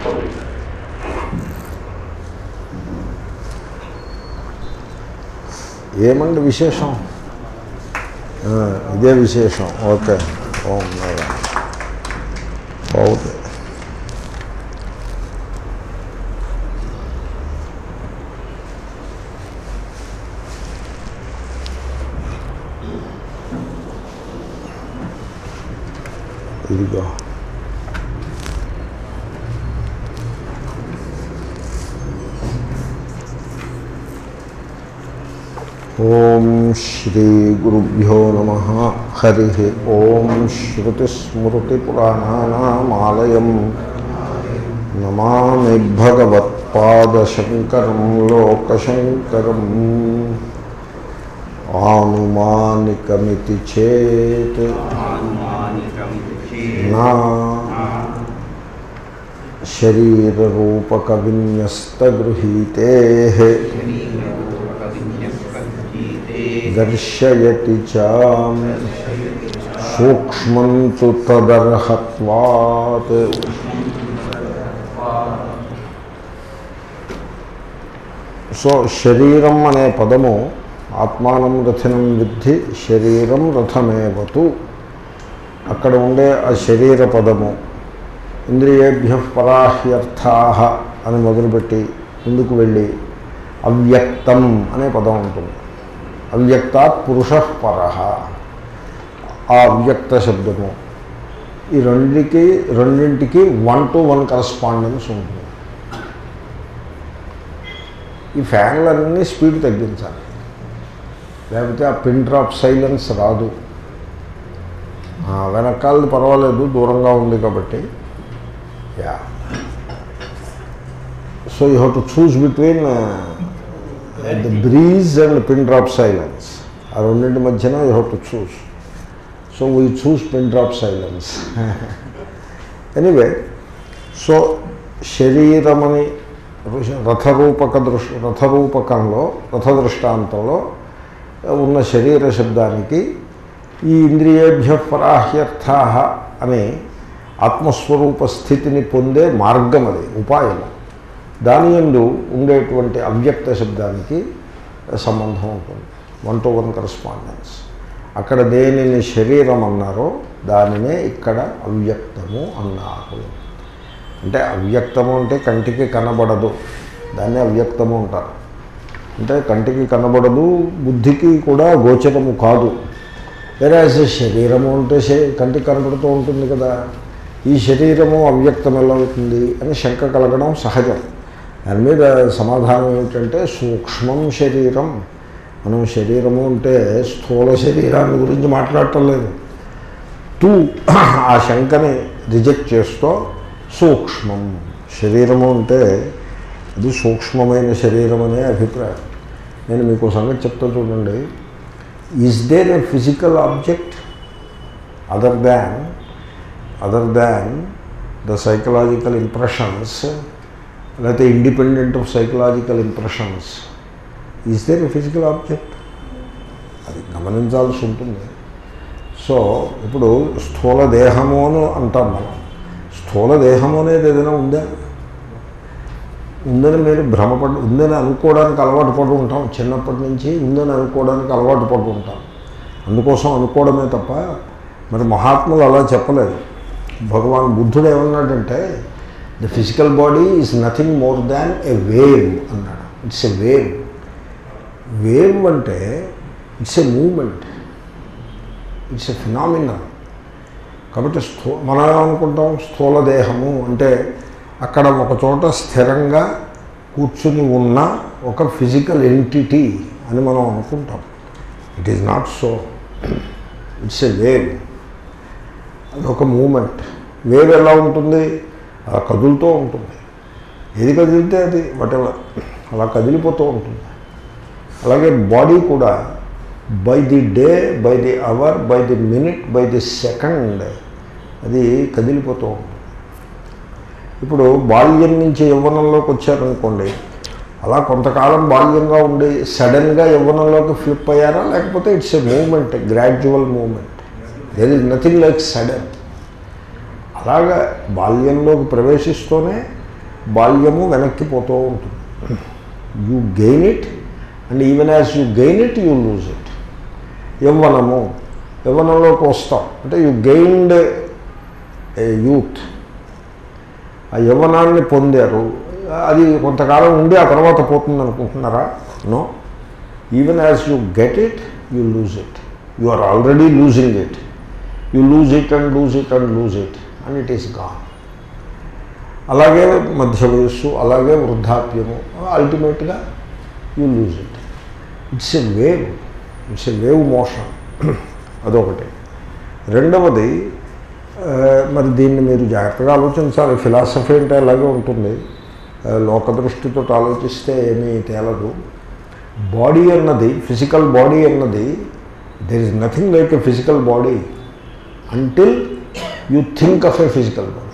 ఏమండి విశేషం ఆ, ఇదే విశేషం ఓకే ఓం నారాయణ బాగుంది ఇదిగో ఓం శ్రీ గురుభ్యో నమ హరి ఓం శ్రుతిస్మృతిపురాణానామాలయం నమామి భగవత్పాదశంకరం లోకశంకరం ఆనుమానికమితి చేత్ నా శరీరరూపకవిన్యస్తగృహీతే దర్శయతి చ సూక్ష్మం తు తదర్హత్వాత్ సో శరీరం అనే పదము ఆత్మానం రథనం విద్ధి శరీరం రథమేవతు అక్కడ ఉండే ఆ శరీర పదము ఇంద్రియేభ్య పరాహ్యర్థా అని మొదలుపెట్టి ముందుకు వెళ్ళి అవ్యక్తం అనే పదం ఉంటుంది అవ్యక్తాత్ పురుష పర ఆ అవ్యక్త శబ్దము ఈ రెండింటికి రెండింటికి వన్ టు వన్ కరస్పాండెన్స్ ఉంటుంది ఈ ఫ్యాన్లన్నీ స్పీడ్ తగ్గించాలి లేకపోతే ఆ పిన్ డ్రాప్ సైలెన్స్ రాదు ఆ, వెనకాలది పర్వాలేదు దూరంగా ఉంది కాబట్టి yeah so you have to choose between the breeze and pin drop silence ఆ రెండింటి మధ్యన you have to choose so we choose pin drop silence anyway so శరీరమని రథరూపక దృష్ రథరూపకంలో రథదృష్టాంతంలో ఉన్న శరీర శబ్దానికి ఈ ఇంద్రియేభ్య పరాహ్యర్థా అనే ఆత్మస్వరూప స్థితిని పొందే మార్గం అది ఉపాయము దాని ఎందు ఉండేటువంటి అవ్యక్త శబ్దానికి సంబంధం ఉంటుంది వన్ టు వన్ కరస్పాండెన్స్ అక్కడ దేనిని శరీరం అన్నారో దానినే ఇక్కడ అవ్యక్తము అన్నారు అంటే అవ్యక్తము అంటే కంటికి కనబడదు దాన్ని అవ్యక్తము అంటారు అంటే కంటికి కనబడదు బుద్ధికి కూడా గోచరము కాదు వేరే శరీరము అంటే శ- కంటికి కనబడుతూ ఉంటుంది కదా ఈ శరీరము అవ్యక్తం ఎలా అవుతుంది అని శంక కలగడం సహజం దాని మీద సమాధానం ఏమిటంటే సూక్ష్మం శరీరం మనం శరీరము అంటే స్థూల శరీరాన్ని గురించి మాట్లాడటం లేదు టూ ఆ శంకని రిజెక్ట్ చేస్తూ సూక్ష్మం శరీరము అంటే అది సూక్ష్మమైన శరీరం అనే అభిప్రాయం నేను మీకు ఓ సంగతి చెప్తా చూడండి is there a physical object other than other than the psychological impressions లేకపోతే independent of psychological impressions is there a physical object అది గమనించాల్సి ఉంటుంది సో ఇప్పుడు స్థూల దేహము అని అంటాం మనం స్థూల దేహము అనేది ఏదైనా ఉందా ఉందని మీరు భ్రమపడి ఉందని అనుకోవడానికి అలవాటు పడి ఉంటాం చిన్నప్పటి నుంచి ఉందని అనుకోవడానికి అలవాటు పడి ఉంటాం అందుకోసం అనుకోవడమే తప్ప మరి మహాత్ములు అలా చెప్పలేదు భగవాన్ బుద్ధుడు ఏమన్నాడంటే the physical body is nothing more than a wave అన్నాడు ఇట్స్ ఎ వేవ్ వేవ్ అంటే it's a movement it's a phenomenal కాబట్టి స్థూ మనం ఏమనుకుంటాం స్థూల దేహము అంటే అక్కడ ఒక చోట స్థిరంగా కూర్చుని ఉన్న ఒక ఫిజికల్ ఎంటిటీ అని మనం అనుకుంటాం it is not so it's a wave అది ఒక మూమెంట్ వేవ్ ఎలా ఉంటుంది అలా కదులుతూ ఉంటుంది ఏది కదిలితే అది వాటెవర్ అలా కదిలిపోతూ ఉంటుంది అలాగే బాడీ కూడా by the day by the hour by the minute by the second అది కదిలిపోతూ ఉంటుంది ఇప్పుడు బాల్యం నుంచి యవ్వనంలోకి వచ్చారనుకోండి అలా కొంతకాలం బాల్యంగా ఉండి సడన్గా యవ్వనంలోకి ఫ్లిప్ అయ్యారా లేకపోతే it's a movement gradual movement there is nothing like sudden అలాగా బాల్యంలోకి ప్రవేశిస్తూనే బాల్యము వెనక్కి పోతూ ఉంటుంది you gain it and even as you gain it you lose it యవ్వనము యవ్వనంలోకి వస్తాం అంటే యూ గెయిన్డ్ ఏ యూత్ ఆ యవ్వనాన్ని పొందారు అది కొంతకాలం ఉండి ఆ తర్వాత పోతుంది అనుకుంటున్నారా no even as you get it you lose it you are already losing it you lose it and lose it and lose it and it is gone అలాగే మధ్య వయస్సు అలాగే వృద్ధాప్యము అల్టిమేట్గా you lose it it's a wave it's a wave motion అదొకటి రెండవది ఆ, మరి దీన్ని మీరు జాగ్రత్తగా ఆలోచించాలి ఫిలాసఫీ అంటే అలాగే ఉంటుంది ఆ, లోక దృష్టితో ఆలోచిస్తే ఏమీ తేలదు బాడీ అన్నది ఫిజికల్ బాడీ అన్నది there is nothing like a physical body until you think of a physical body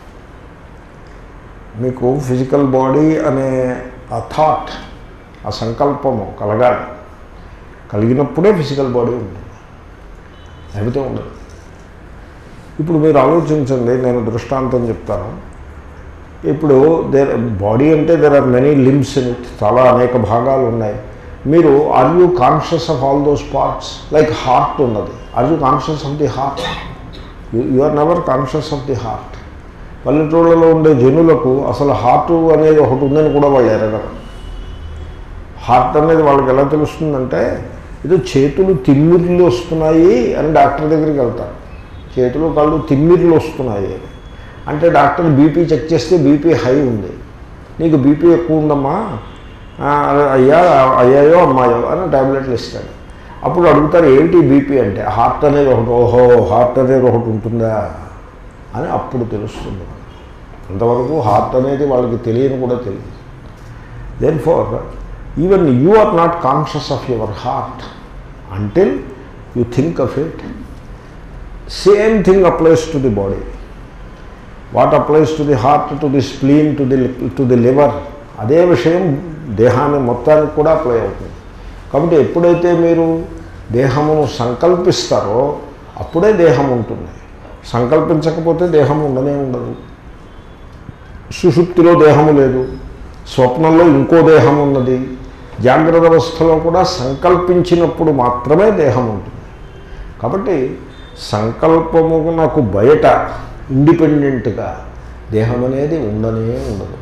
మీకు ఫిజికల్ బాడీ అనే ఆ థాట్ ఆ సంకల్పము కలగాలి కలిగినప్పుడే ఫిజికల్ బాడీ ఉంటుంది లేకపోతే ఉండదు ఇప్పుడు మీరు ఆలోచించండి నేను దృష్టాంతం చెప్తాను ఇప్పుడు దేర్ బాడీ అంటే there are many limbs in it చాలా అనేక భాగాలు ఉన్నాయి మీరు are you conscious of all those parts like heart ఉన్నది are you conscious of the heart you are never conscious of the heart పల్లెటూళ్ళలో ఉండే జనులకు అసలు హార్ట్ అనేది ఒకటి ఉందని కూడా వాళ్ళు ఎరగరు హార్ట్ అనేది వాళ్ళకి ఎలా తెలుస్తుందంటే ఏదో చేతులు తిమ్మిర్లు వస్తున్నాయి అని డాక్టర్ దగ్గరికి వెళ్తారు చేతులు కాళ్ళు తిమ్మిర్లు వస్తున్నాయి అని అంటే డాక్టర్ బీపీ చెక్ చేస్తే బీపీ హై ఉంది నీకు బీపీ ఎక్కువ ఉందమ్మా ఆ, అయ్యా అయ్యాయో అమ్మాయో అని టాబ్లెట్లు ఇస్తాడు అప్పుడు అడుగుతారు ఏంటి బీపీ అంటే హార్ట్ అనేది ఒకటి ఓహో హార్ట్ అనేది ఒకటి ఉంటుందా అని అప్పుడు తెలుస్తుంది అంతవరకు హార్ట్ అనేది వాళ్ళకి తెలియని కూడా తెలియదు then for even you are not conscious of your heart until you think of it same thing applies to the body what applies to the heart to the spleen to the to the liver అదే విషయం దేహాన్ని మొత్తానికి కూడా apply అవుతుంది కాబట్టి ఎప్పుడైతే మీరు దేహమును సంకల్పిస్తారో అప్పుడే దేహం ఉంటుంది సంకల్పించకపోతే దేహం ఉండనే ఉండదు సుషుప్తిలో దేహము లేదు స్వప్నంలో ఇంకో దేహం ఉన్నది జాగ్రత్త అవస్థలో కూడా సంకల్పించినప్పుడు మాత్రమే దేహం ఉంటుంది కాబట్టి సంకల్పమునకు బయట ఇండిపెండెంట్గా దేహం అనేది ఉండనే ఉండదు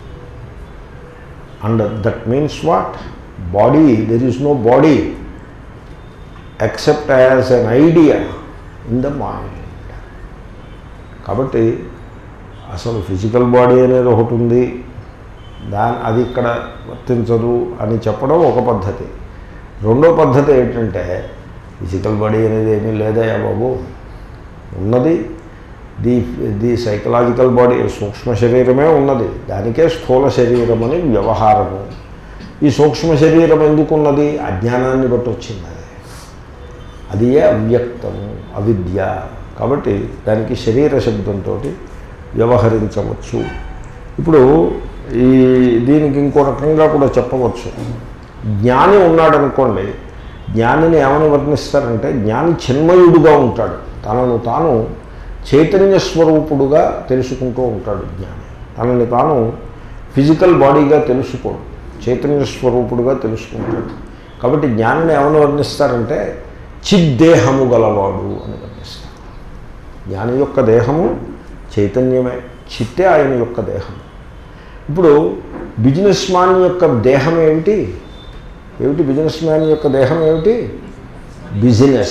and that means what body there is no body except as an idea in the mind కాబట్టి అసలు ఫిజికల్ బాడీ అనేది ఒకటి ఉంది దాని అది ఇక్కడ వర్తించదు అని చెప్పడం ఒక పద్ధతి రెండో పద్ధతి ఏంటంటే ఫిజికల్ బాడీ అనేది ఏమీ లేదయా బాబు ఉన్నది ది ది సైకలాజికల్ బాడీ సూక్ష్మ శరీరమే ఉన్నది దానికే స్థూల శరీరం అని వ్యవహారము ఈ సూక్ష్మ శరీరం ఎందుకున్నది అజ్ఞానాన్ని బట్టి వచ్చింది అది అది ఏ అవ్యక్తము అవిద్య కాబట్టి దానికి శరీర శబ్దంతో వ్యవహరించవచ్చు ఇప్పుడు ఈ దీనికి ఇంకో రకంగా కూడా చెప్పవచ్చు జ్ఞాని ఉన్నాడనుకోండి జ్ఞానిని ఏమని వర్ణిస్తారంటే జ్ఞాని చిన్మయుడుగా ఉంటాడు తనను తాను చైతన్య స్వరూపుడుగా తెలుసుకుంటూ ఉంటాడు జ్ఞాని తనని తాను ఫిజికల్ బాడీగా తెలుసుకోడు చైతన్య స్వరూపుడుగా తెలుసుకుంటాడు కాబట్టి జ్ఞానిని ఏమని వర్ణిస్తారంటే చిద్దేహము గలవాడు అని వర్ణిస్తారు జ్ఞాని యొక్క దేహము చైతన్యమే చిత్తే ఆయన యొక్క దేహం ఇప్పుడు బిజినెస్ మ్యాన్ యొక్క దేహం ఏమిటి ఏమిటి బిజినెస్ మ్యాన్ యొక్క దేహం ఏమిటి బిజినెస్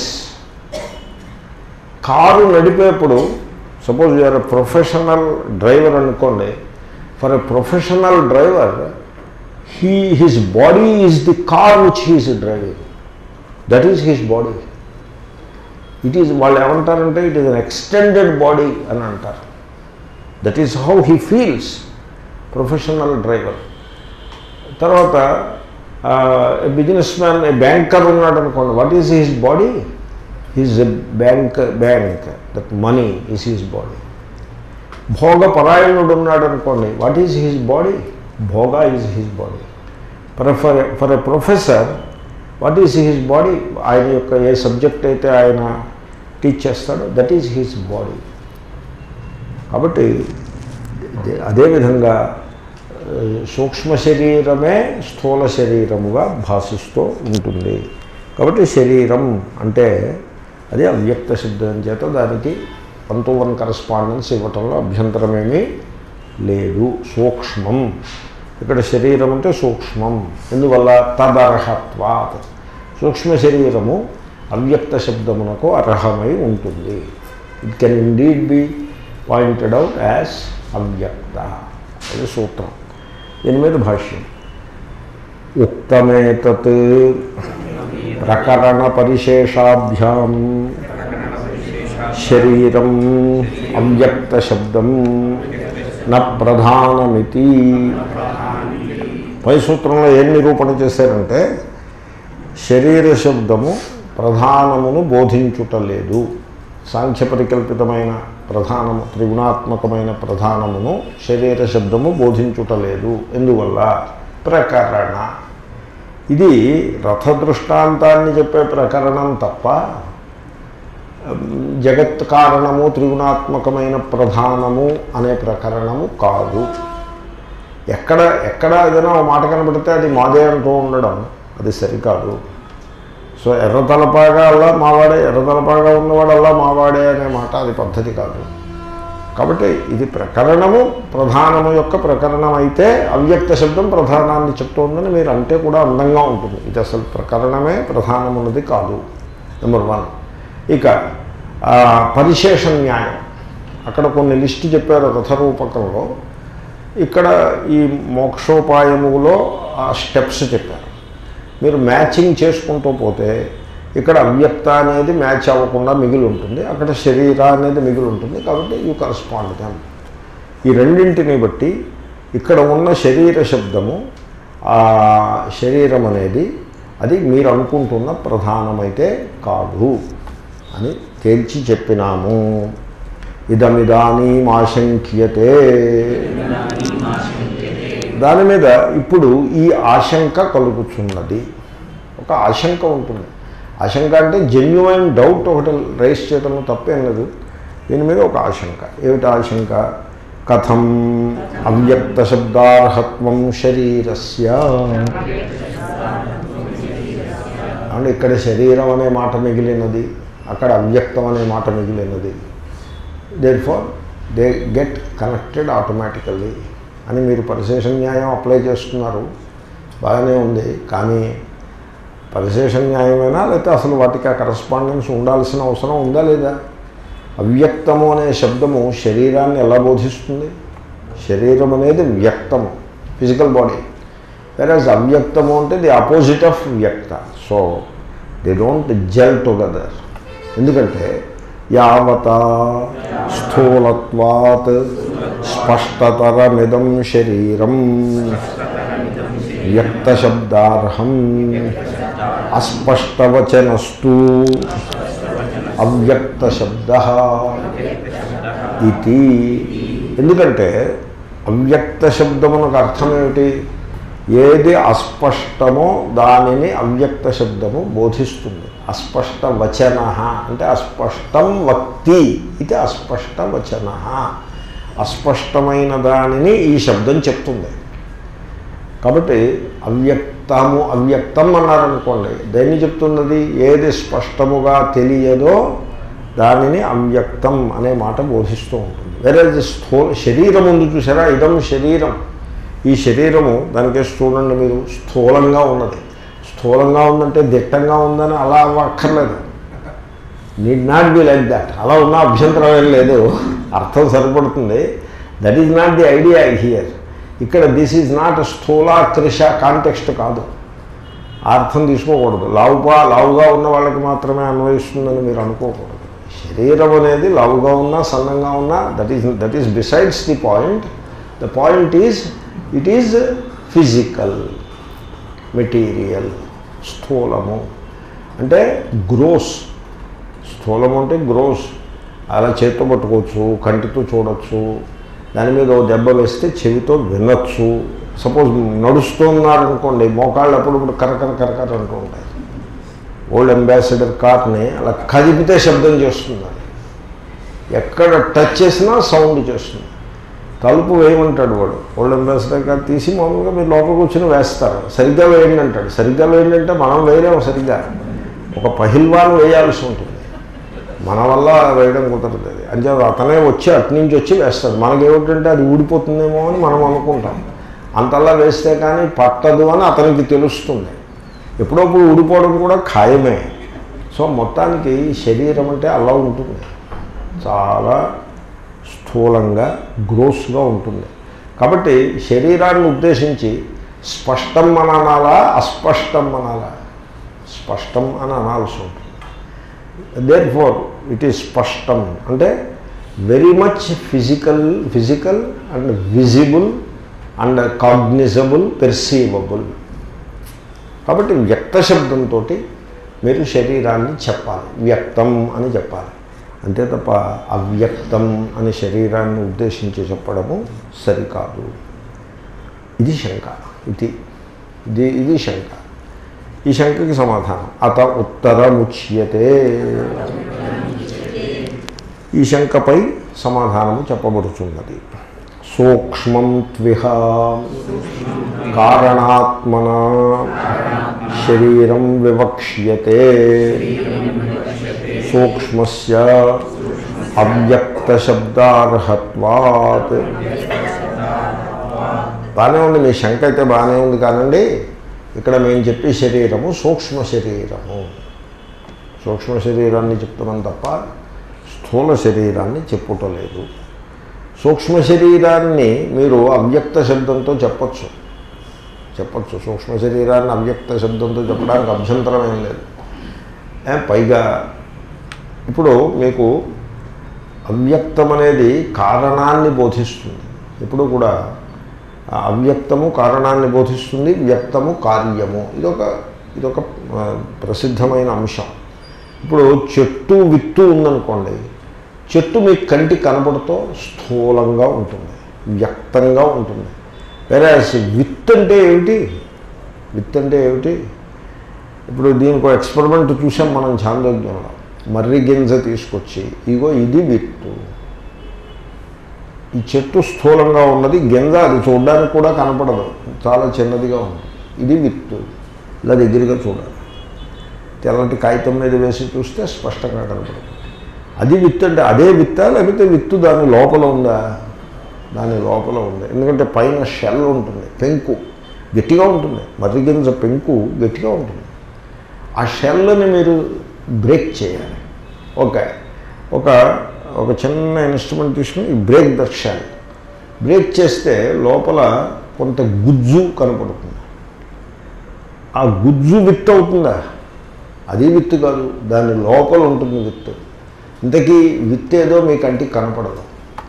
కారు నడిపేప్పుడు సపోజ్ యూఆర్ ప్రొఫెషనల్ డ్రైవర్ అనుకోండి for a professional driver he his body is the car which he's driving that is his body it is వాళ్ళు ఏమంటారంటే it is an extended body అని అంటారు that is how he feels professional driver తర్వాత businessman banker ఉన్నాడు అనుకోండి what is his body his bank bank that money is his body భోగ పరాయణుడు ఉన్నాడు అనుకోండి వాట్ ఈజ్ హిస్ బాడీ భోగ is his body for for for a professor what is his body ఆయన యొక్క ఏ సబ్జెక్ట్ అయితే ఆయన టీచ్ చేస్తాడో దట్ ఈజ్ హిస్ బాడీ కాబట్టి దే- అదేవిధంగా ఆ, సూక్ష్మ శరీరమే స్థూల శరీరముగా భాషిస్తూ ఉంటుంది కాబట్టి శరీరం అంటే అది అవ్యక్త శబ్దం చేత దానికి వన్ టు వన్ కరస్పాండెన్స్ ఇవ్వటంలో అభ్యంతరమేమీ లేదు సూక్ష్మం ఇక్కడ శరీరం అంటే సూక్ష్మం ఎందువల్ల తదర్హత్వాత్ సూక్ష్మ శరీరము అవ్యక్త శబ్దమునకు అర్హమై ఉంటుంది it can indeed be pointed out as అవ్యక్త అది సూత్రం దీని మీద భాష్యం ఉక్తమేతత్ ప్రకరణ పరిశేషాభ్యాం శరీరం అవ్యక్త శబ్దం న ప్రధానమితి పై సూత్రంలో ఏం నిరూపణ చేశారంటే శరీర శబ్దము ప్రధానమును బోధించుటలేదు సాంఖ్య పరికల్పితమైన ప్రధానము త్రిగుణాత్మకమైన ప్రధానమును శరీర శబ్దము బోధించుటలేదు ఎందువల్ల ప్రకరణ ఇది రథ దృష్టాంతాన్ని చెప్పే ప్రకరణం తప్ప జగత్ కారణము త్రిగుణాత్మకమైన ప్రధానము అనే ప్రకరణము కాదు ఎక్కడ ఎక్కడ ఏదైనా ఒక మాట కనబడితే అది మాదే అంటూ ఉండడం అది సరికాదు సో ఎర్రతలపాగా అల్లా మావాడే ఎర్రతలపాగా ఉన్నవాడల్లా మావాడే అనే మాట అది పద్ధతి కాదు కాబట్టి ఇది ప్రకరణము ప్రధానము యొక్క ప్రకరణం అయితే అవ్యక్త శబ్దం ప్రధానాన్ని చెప్తోందని మీరు అంటే కూడా అందంగా ఉంటుంది ఇది అసలు ప్రకరణమే ప్రధానమున్నది కాదు నెంబర్ వన్ ఇక ఆ, పరిశేష న్యాయం అక్కడ కొన్ని లిస్ట్ చెప్పారు రథరూపకంలో ఇక్కడ ఈ మోక్షోపాయములో ఆ స్టెప్స్ చెప్పారు మీరు మ్యాచింగ్ చేసుకుంటూ పోతే ఇక్కడ అవ్యక్త అనేది మ్యాచ్ అవ్వకుండా మిగిలి ఉంటుంది అక్కడ శరీర అనేది మిగిలి ఉంటుంది కాబట్టి యూ కరస్పాండ్ దాన్ ఈ రెండింటిని బట్టి ఇక్కడ ఉన్న శరీర శబ్దము ఆ శరీరం అనేది అది మీరు అనుకుంటున్న ప్రధానమైతే కాదు అని తేల్చి చెప్పినాము ఇదమిదానీ ఆశంక్యతే దాని మీద ఇప్పుడు ఈ ఆశంక కలుగుతున్నది ఒక ఆశంక ఉంటుంది ఆశంక అంటే జెన్యువైన్ డౌట్ ఒకటి రైస్ చేయడంలో తప్పేం లేదు దీని మీద ఒక ఆశంక ఏమిటి ఆశంక కథం అవ్యక్త శబ్దార్హత్వం శరీరస్య అంటే ఇక్కడ శరీరం అనే మాట మిగిలినది అక్కడ అవ్యక్తం అనే మాట మిగిలినది therefore they get connected automatically అని మీరు పరిశేష న్యాయం అప్లై చేస్తున్నారు బాగానే ఉంది కానీ పరిశేష న్యాయమైనా లేకపోతే అసలు వాటికి ఆ కరస్పాండెన్స్ ఉండాల్సిన అవసరం ఉందా లేదా అవ్యక్తము అనే శబ్దము శరీరాన్ని ఎలా బోధిస్తుంది శరీరం అనేది వ్యక్తము ఫిజికల్ బాడీ వెరాజ్ అవ్యక్తము అంటే ది అపోజిట్ ఆఫ్ వ్యక్త so they don't gel together ఎందుకంటే యావత స్థూలత్వాత్ స్పష్టతరమిదం శరీరం వ్యక్తశబ్దార్హం అస్పష్టవచనస్తు అవ్యక్తశబ్ద ఇది ఎందుకంటే అవ్యక్త శబ్దమునకు అర్థం ఏమిటి ఏది అస్పష్టమో దానిని అవ్యక్త శబ్దము బోధిస్తుంది అస్పష్ట వచన అంటే అస్పష్టం వక్తి ఇది అస్పష్ట వచన అస్పష్టమైన దానిని ఈ శబ్దం చెప్తుంది కాబట్టి అవ్యక్తము అవ్యక్తం అన్నారనుకోండి దేన్ని చెప్తున్నది ఏది స్పష్టముగా తెలియదో దానిని అవ్యక్తం అనే మాట బోధిస్తూ ఉంటుంది వేరే స్థూ శరీరం ఉంది చూసారా ఇదం శరీరం ఈ శరీరము దానికేసి చూడండి మీరు స్థూలంగా ఉన్నది స్థూలంగా ఉందంటే దిట్టంగా ఉందని అలా అక్కర్లేదు need not be like that అలా ఉన్న అభ్యంతరం ఏం లేదు అర్థం సరిపడుతుంది that is not the idea here ఇక్కడ దిస్ ఈజ్ నాట్ స్థూల కృష కాంటెక్స్ట్ కాదు ఆ అర్థం తీసుకోకూడదు లావుగా లావుగా ఉన్న వాళ్ళకి మాత్రమే అన్వయిస్తుందని మీరు అనుకోకూడదు శరీరం అనేది లావుగా ఉన్నా సన్నంగా ఉన్నా that is that is besides the point the point is it is physical material స్థూలము అంటే గ్రోస్ స్థూలం అంటే గ్రోస్ అలా చేత్తో పట్టుకోవచ్చు కంటితో చూడొచ్చు దాని మీద ఓ దెబ్బ వేస్తే చెవితో వినొచ్చు సపోజ్ నడుస్తున్నారనుకోండి మోకాళ్ళు అప్పుడప్పుడు కరకర కరకర అంటూ ఉంటాయి ఓల్డ్ అంబాసిడర్ కార్ని అలా కదిపితే శబ్దం చేస్తుంది అది ఎక్కడ టచ్ చేసినా సౌండ్ చేస్తుంది తలుపు వేయమంటాడు వాడు ఓల్డ్ అంబాసిడర్ గారు తీసి మామూలుగా మీరు లోపల కూర్చొని వేస్తారు సరిగ్గా వేయండి అంటాడు సరిగ్గా వేయండి అంటే మనం వేయలేము సరిగ్గా ఒక పహిల్వాన్ వేయాల్సి ఉంటుంది మన వల్ల వేయడం కుదరదు అది అంటే అతనే వచ్చి అటు నుంచి వచ్చి వేస్తాడు మనకేమిటంటే అది ఊడిపోతుందేమో అని మనం అనుకుంటాం అంతలా వేస్తే కానీ పట్టదు అని అతనికి తెలుస్తుంది ఎప్పుడప్పుడు ఊడిపోవడం కూడా ఖాయమే సో మొత్తానికి శరీరం అంటే అలా ఉంటుంది చాలా స్థూలంగా గ్రోస్గా ఉంటుంది కాబట్టి శరీరాన్ని ఉద్దేశించి స్పష్టం అని అనాలా అస్పష్టం అనాలా స్పష్టం అని అనాల్సి ఉంటుంది దేర్ ఫోర్ ఇట్ ఈస్ స్పష్టం అంటే very much physical physical and visible and cognizable perceivable కాబట్టి వ్యక్త శబ్దంతో మీరు శరీరాన్ని చెప్పాలి వ్యక్తం అని చెప్పాలి అంతే తప్ప అవ్యక్తం అని శరీరాన్ని ఉద్దేశించి చెప్పడము సరికాదు ఇది శంక ఇది ఇది ఇది శంక ఈ శంకకి సమాధానం అత ఉత్తరముచ్యతే ఈ శంకపై సమాధానము చెప్పబడుచున్నది సూక్ష్మం త్విహ కారణాత్మన శరీరం వివక్ష్యతే సూక్ష్మస్య అవ్యక్త శబ్దార్హత్వాత్ బాగానే ఉంది మీ శంక అయితే బాగానే ఉంది కానండి ఇక్కడ మేము చెప్పే శరీరము సూక్ష్మ శరీరము సూక్ష్మ శరీరాన్ని చెప్తున్నాం తప్ప స్థూల శరీరాన్ని చెప్పుటలేదు సూక్ష్మ శరీరాన్ని మీరు అవ్యక్త శబ్దంతో చెప్పచ్చు చెప్పచ్చు సూక్ష్మ శరీరాన్ని అవ్యక్త శబ్దంతో చెప్పడానికి అభ్యంతరం ఏం లేదు ఏ, పైగా ఇప్పుడు మీకు అవ్యక్తం అనేది కారణాన్ని బోధిస్తుంది ఎప్పుడు కూడా ఆ అవ్యక్తము కారణాన్ని బోధిస్తుంది వ్యక్తము కార్యము ఇదొక ఇదొక ఆ, ప్రసిద్ధమైన అంశం ఇప్పుడు చెట్టు విత్తు ఉందనుకోండి చెట్టు మీ కంటికి కనబడుతూ స్థూలంగా ఉంటుంది వ్యక్తంగా ఉంటుంది వేరే విత్ అంటే ఏమిటి విత్ అంటే ఏమిటి ఇప్పుడు దీనికి ఎక్స్పెరిమెంట్ చూసాం మనం చాందోగ్యంలో మర్రి గింజ తీసుకొచ్చి ఇగో ఇది విత్తు ఈ చెట్టు స్థూలంగా ఉన్నది గింజ అది చూడడానికి కూడా కనపడదు చాలా చిన్నదిగా ఉంది ఇది విత్తు ఇలా దగ్గరగా చూడాలి తెల్లటి కాగితం మీద వేసి చూస్తే స్పష్టంగా కనపడుతుంది అది విత్తు అంటే అదే విత్తా లేకపోతే విత్తు దాని లోపల ఉందా దాని లోపల ఉంది ఎందుకంటే పైన షెల్ ఉంటుంది పెంకు గట్టిగా ఉంటుంది మర్రి గింజ పెంకు గట్టిగా ఉంటుంది ఆ షెల్ని మీరు బ్రేక్ చేయాలి ఓకే ఒక ఒక చిన్న ఇన్స్ట్రుమెంట్ తీసుకుని బ్రేక్ ద షెల్ బ్రేక్ చేస్తే లోపల కొంత గుజ్జు కనపడుతుంది ఆ గుజ్జు విత్ అవుతుందా అది విత్తు కాదు దాని లోపల ఉంటుంది విత్తు ఇంతకీ విత్ ఏదో మీ కంటికి కనపడదు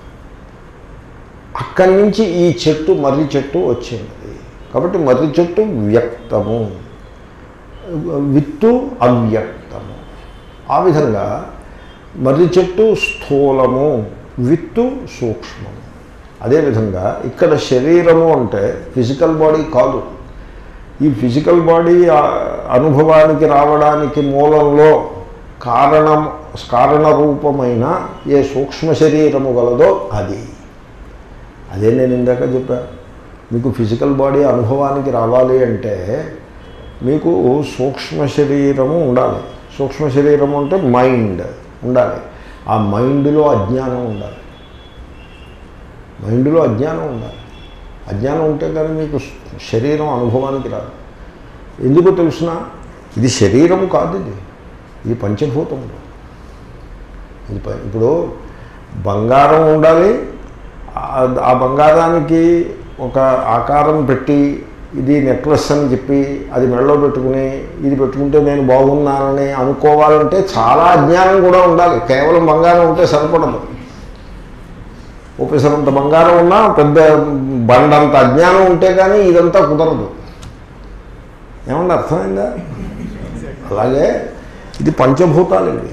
అక్కడి నుంచి ఈ చెట్టు మర్రి చెట్టు వచ్చింది కాబట్టి మర్రి చెట్టు వ్యక్తము విత్తు అవ్యక్తము ఆ విధంగా మర్రి చెట్టు స్థూలము విత్తు సూక్ష్మము అదేవిధంగా ఇక్కడ శరీరము అంటే ఫిజికల్ బాడీ కాదు ఈ ఫిజికల్ బాడీ ఆ, అనుభవానికి రావడానికి మూలంలో కారణం కారణ రూపమైన ఏ సూక్ష్మ శరీరము గలదో అది అదే నేను ఇందాక చెప్పా మీకు ఫిజికల్ బాడీ అనుభవానికి రావాలి అంటే మీకు సూక్ష్మ శరీరము ఉండాలి సూక్ష్మ శరీరము అంటే మైండ్ ఉండాలి ఆ మైండ్లో అజ్ఞానం ఉండాలి మైండ్లో అజ్ఞానం ఉండాలి అజ్ఞానం ఉంటే కానీ మీకు శరీరం అనుభవానికి రాదు ఎందుకో తెలుసిన ఇది శరీరము కాదు ఇది ఇది పంచభూతములు ఇది ప- ఇప్పుడు బంగారం ఉండాలి ఆ- ఆ బంగారానికి ఒక ఆకారం పెట్టి ఇది నెక్లెస్ అని చెప్పి అది మెడలో పెట్టుకుని ఇది పెట్టుకుంటే నేను బాగున్నానని అనుకోవాలంటే చాలా అజ్ఞానం కూడా ఉండాలి కేవలం బంగారం ఉంటే సరిపడదు ఊపిసరంత బంగారం ఉన్నా పెద్ద బండంత అజ్ఞానం ఉంటే కానీ ఇదంతా కుదరదు ఏమన్నా అర్థమైందా అలాగే ఇది పంచభూతాలు ఇవి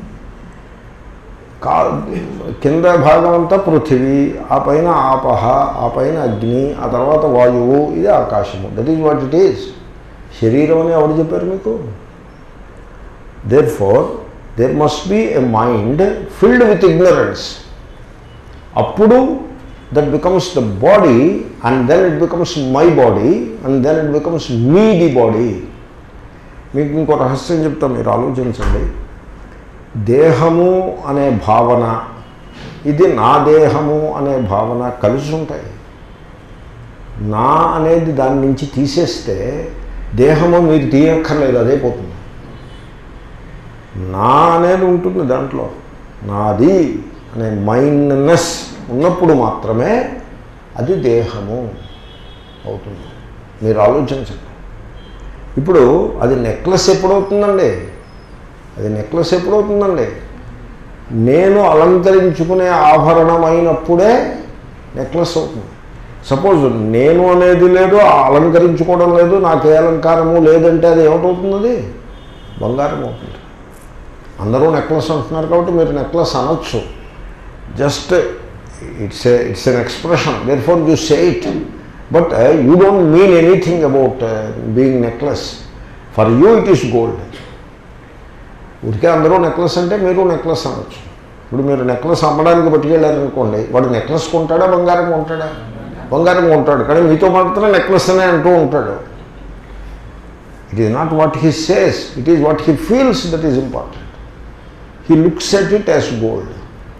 కా కింద భాగం అంతా పృథివీ ఆ పైన ఆపహ ఆ పైన అగ్ని ఆ తర్వాత వాయువు ఇది ఆకాశము that is what it is శరీరం అని ఎవరు చెప్పారు మీకు therefore there must be a mind filled with ignorance అప్పుడు that becomes the body and then it becomes my body and then it becomes me the body మీకు ఇంకో రహస్యం చెప్తా మీరు ఆలోచించండి దేహము అనే భావన ఇది నా దేహము అనే భావన కలిసి ఉంటాయి నా అనేది దాని నుంచి తీసేస్తే దేహము మీరు తీయక్కర్లేదు అదే పోతుంది నా అనేది ఉంటుంది దాంట్లో నాది అనే మైండ్నెస్ ఉన్నప్పుడు మాత్రమే అది దేహము అవుతుంది మీరు ఆలోచించండి ఇప్పుడు అది నెక్లెస్ ఎప్పుడవుతుందండి అది నెక్లెస్ ఎప్పుడవుతుందండి నేను అలంకరించుకునే ఆభరణం అయినప్పుడే నెక్లెస్ అవుతుంది సపోజ్ నేను అనేది లేదు ఆ అలంకరించుకోవడం లేదు నాకు ఏ అలంకారము లేదంటే అది ఏమిటవుతుంది అది బంగారం అవుతుంది అందరూ నెక్లెస్ అంటున్నారు కాబట్టి మీరు నెక్లెస్ అనొచ్చు just it's it's an expression therefore you say it but you don't mean anything about being necklace for you it is gold ఊరికే అందరూ నెక్లెస్ అంటే మీరు నెక్లెస్ అనొచ్చు ఇప్పుడు మీరు నెక్లెస్ అమ్మడానికి పట్టుకెళ్ళారనుకోండి వాడు నెక్లెస్ కొంటాడా బంగారం కొంటాడా బంగారం కొంటాడు కానీ మీతో మాత్రం నెక్లెస్ అనే అంటూ ఉంటాడు it is not what he says it is what he feels that is important he looks at it as gold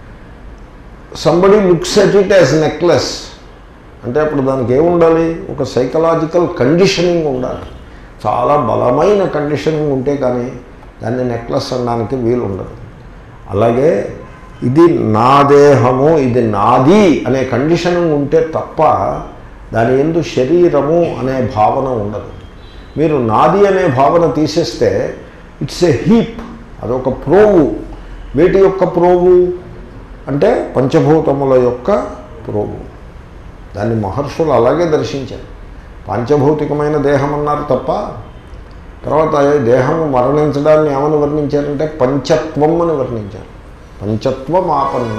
somebody looks at it as necklace అంటే అప్పుడు దానికి ఏముండాలి ఒక సైకలాజికల్ కండిషనింగ్ ఉండాలి చాలా బలమైన కండిషనింగ్ ఉంటే కానీ దాన్ని నెక్లెస్ అనడానికి వీలు ఉండదు అలాగే ఇది నా దేహము ఇది నాది అనే కండిషనింగ్ ఉంటే తప్ప దాని ఎందు శరీరము అనే భావన ఉండదు మీరు నాది అనే భావన తీసేస్తే ఇట్స్ ఎ హీప్ అదొక ప్రోవు వేటి యొక్క ప్రోవు అంటే పంచభూతముల యొక్క ప్రోవు దాన్ని మహర్షులు అలాగే దర్శించారు పంచభౌతికమైన దేహం అన్నారు తప్ప తర్వాత దేహం మరణించడాన్ని ఏమని వర్ణించారంటే పంచత్వం అని వర్ణించారు పంచత్వం ఆపన్న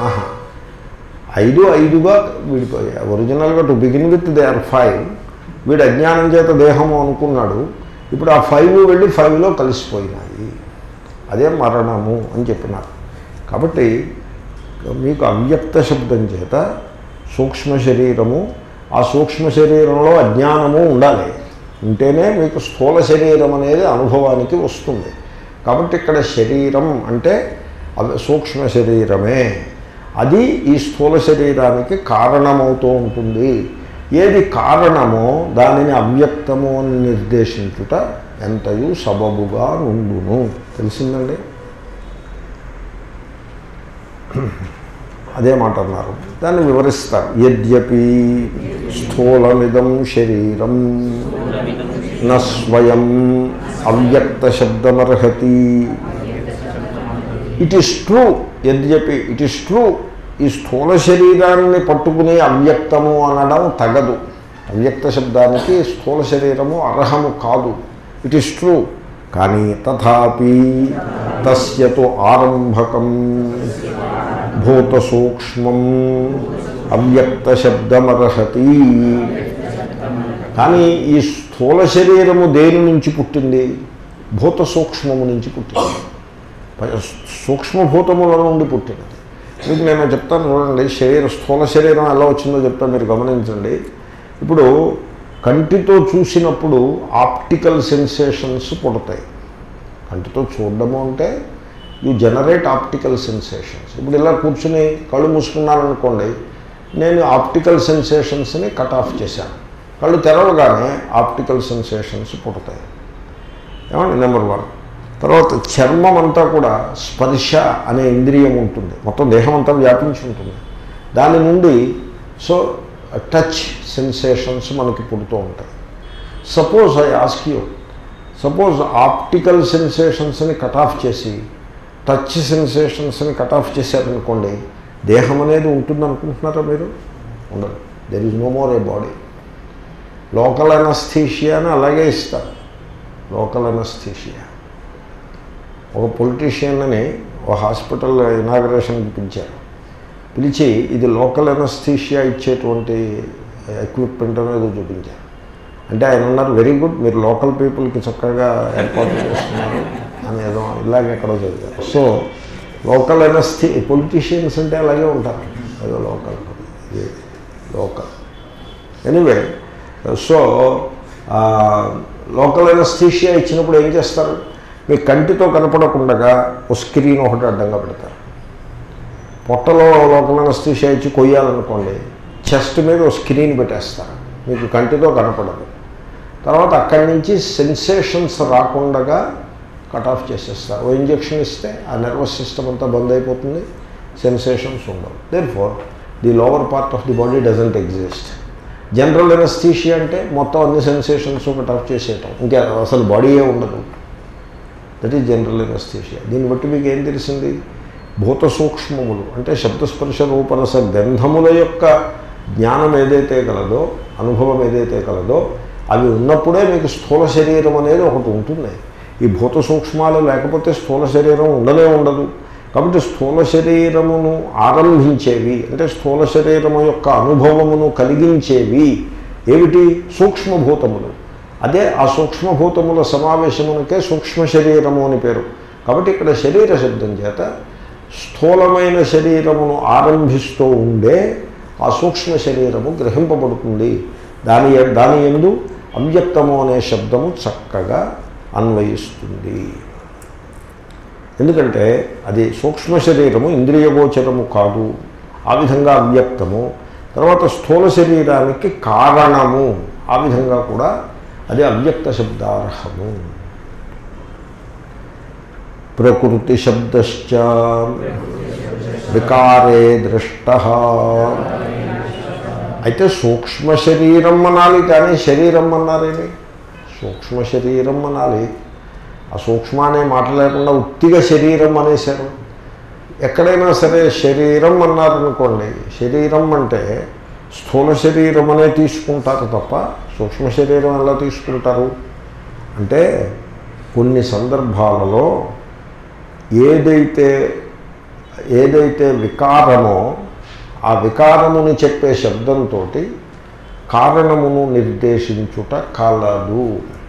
ఐదు ఐదుగా విడిపోయాయి ఒరిజినల్గా to begin with they are five వీడు అజ్ఞానం చేత దేహము అనుకున్నాడు ఇప్పుడు ఆ ఫైవ్ వెళ్ళి ఫైవ్లో కలిసిపోయినాయి అదే మరణము అని చెప్పినారు కాబట్టి మీకు అవ్యక్త శబ్దం చేత సూక్ష్మ శరీరము ఆ సూక్ష్మ శరీరంలో అజ్ఞానము ఉండాలి ఉంటేనే మీకు స్థూల శరీరం అనేది అనుభవానికి వస్తుంది కాబట్టి ఇక్కడ శరీరం అంటే అవి సూక్ష్మ శరీరమే అది ఈ స్థూల శరీరానికి కారణమవుతూ ఉంటుంది ఏది కారణమో దానిని అవ్యక్తము అని నిర్దేశించుట ఎంతయు సబబుగా నుండును తెలిసిందండి అదే మాట అన్నారు దాన్ని వివరిస్తారు యద్యపి స్థూలమిదం శరీరం న స్వయం అవ్యక్త శబ్దమర్హతి ఇట్ ఈస్ ట్రూ యద్యపి ఇట్ ఈస్ ట్రూ ఈ స్థూల శరీరాన్ని పట్టుకుని అవ్యక్తము అనడం తగదు అవ్యక్త శబ్దానికి స్థూల శరీరము అర్హము కాదు ఇట్ ఈస్ ట్రూ కానీ తథాపి తస్యతో ఆరంభకం భూత సూక్ష్మం అవ్యక్త శబ్దమర్హతి కానీ ఈ స్థూల శరీరము దేని నుంచి పుట్టింది భూత సూక్ష్మము నుంచి పుట్టింది సూక్ష్మభూతముల నుండి పుట్టినది మీకు నేను చెప్తాను చూడండి శరీర స్థూల శరీరం ఎలా వచ్చిందో చెప్తాను మీరు గమనించండి ఇప్పుడు కంటితో చూసినప్పుడు ఆప్టికల్ సెన్సేషన్స్ పుడతాయి కంటితో చూడడము అంటే యూ జనరేట్ ఆప్టికల్ సెన్సేషన్స్ ఇప్పుడు ఇలా కూర్చుని కళ్ళు మూసుకున్నాననుకోండి నేను ఆప్టికల్ సెన్సేషన్స్ని కట్ ఆఫ్ చేశాను కళ్ళు తెరవగానే ఆప్టికల్ సెన్సేషన్స్ పుడతాయి ఏమండి నెంబర్ వన్ తర్వాత చర్మం అంతా కూడా స్పర్శ అనే ఇంద్రియం ఉంటుంది మొత్తం దేహం అంతా వ్యాపించి ఉంటుంది దాని నుండి సో టచ్ సెన్సేషన్స్ మనకి పుడుతూ ఉంటాయి suppose I ask you suppose optical సెన్సేషన్స్ని కట్ ఆఫ్ చేసి టచ్ సెన్సేషన్స్ని కట్ ఆఫ్ చేశారనుకోండి దేహం అనేది ఉంటుంది అనుకుంటున్నారా మీరు ఉండదు there is no more a body local anaesthesia అని అలాగే ఇస్తారు లోకల్ అనస్థీషియా ఒక పొలిటీషియన్ అని ఒక హాస్పిటల్ ఇనాగరేషన్కి పిలిచారు పిలిచి ఇది లోకల్ అనస్థీషియా ఇచ్చేటువంటి ఎక్విప్మెంట్ అనేది చూపించారు అంటే ఆయన ఉన్నారు వెరీ గుడ్ మీరు లోకల్ పీపుల్కి చక్కగా ఏర్పాటు చేస్తున్నారు అని ఏదో ఇలాగ ఎక్కడో చదివారు సో లోకల్ ఎనస్థి పొలిటీషియన్స్ అంటే అలాగే ఉంటారు ఏదో local local anyway so local anaesthesia ఇచ్చినప్పుడు ఏం చేస్తారు మీ కంటితో కనపడకుండా ఓ స్క్రీన్ ఒకటి అడ్డంగా పెడతారు పొట్టలో లోకల్ ఎనస్థీషియా ఇచ్చి కొయ్యాలనుకోండి చెస్ట్ మీద ఓ స్క్రీన్ పెట్టేస్తారు మీకు కంటితో కనపడదు తర్వాత అక్కడి నుంచి సెన్సేషన్స్ రాకుండా కట్ ఆఫ్ చేసేస్తారు ఓ ఇంజెక్షన్ ఇస్తే ఆ నర్వస్ సిస్టమ్ అంతా బంద్ అయిపోతుంది సెన్సేషన్స్ ఉండవు therefore the lower part of the body doesn't exist general anaesthesia అంటే మొత్తం అన్ని సెన్సేషన్స్ కట్ ఆఫ్ చేసేయటం ఇంకా అసలు బాడీయే ఉండదు దట్ ఈజ్ జనరల్ ఎనస్థీషియా దీన్ని బట్టి మీకు ఏం తెలిసింది భూత సూక్ష్మములు అంటే శబ్దస్పర్శ రూపరస గంధముల యొక్క జ్ఞానం ఏదైతే కలదో అనుభవం ఏదైతే కలదో అవి ఉన్నప్పుడే మీకు స్థూల శరీరం అనేది ఒకటి ఉంటుంది ఈ భూత సూక్ష్మాలు లేకపోతే స్థూల శరీరం ఉండనే ఉండదు కాబట్టి స్థూల శరీరమును ఆరంభించేవి అంటే స్థూల శరీరము యొక్క అనుభవమును కలిగించేవి ఏమిటి సూక్ష్మభూతములు అదే ఆ సూక్ష్మభూతముల సమావేశమునకే సూక్ష్మ శరీరము అని పేరు కాబట్టి ఇక్కడ శరీర శబ్దం చేత స్థూలమైన శరీరమును ఆరంభిస్తూ ఉండే ఆ సూక్ష్మ శరీరము గ్రహింపబడుతుంది దాని దాని ఎందు అవ్యక్తము అనే శబ్దము చక్కగా అన్వయిస్తుంది ఎందుకంటే అది సూక్ష్మ శరీరము ఇంద్రియగోచరము కాదు ఆ విధంగా అవ్యక్తము తర్వాత స్థూల శరీరానికి కారణము ఆ విధంగా కూడా అది అవ్యక్త శబ్దార్హము ప్రకృతి శబ్దశ్చ వికారే దృష్ట అయితే సూక్ష్మ శరీరం అనాలి కానీ శరీరం అన్నారేమి సూక్ష్మ శరీరం అనాలి ఆ సూక్ష్మ అనే మాట లేకుండా ఉత్తిగా శరీరం అనేశారు ఎక్కడైనా సరే శరీరం అన్నారనుకోండి శరీరం అంటే స్థూల శరీరం అనే తీసుకుంటారు తప్ప సూక్ష్మ శరీరం ఎలా తీసుకుంటారు అంటే కొన్ని సందర్భాలలో ఏదైతే ఏదైతే వికారమో ఆ వికారముని చెప్పే శబ్దంతో కారణమును నిర్దేశించుట కలదు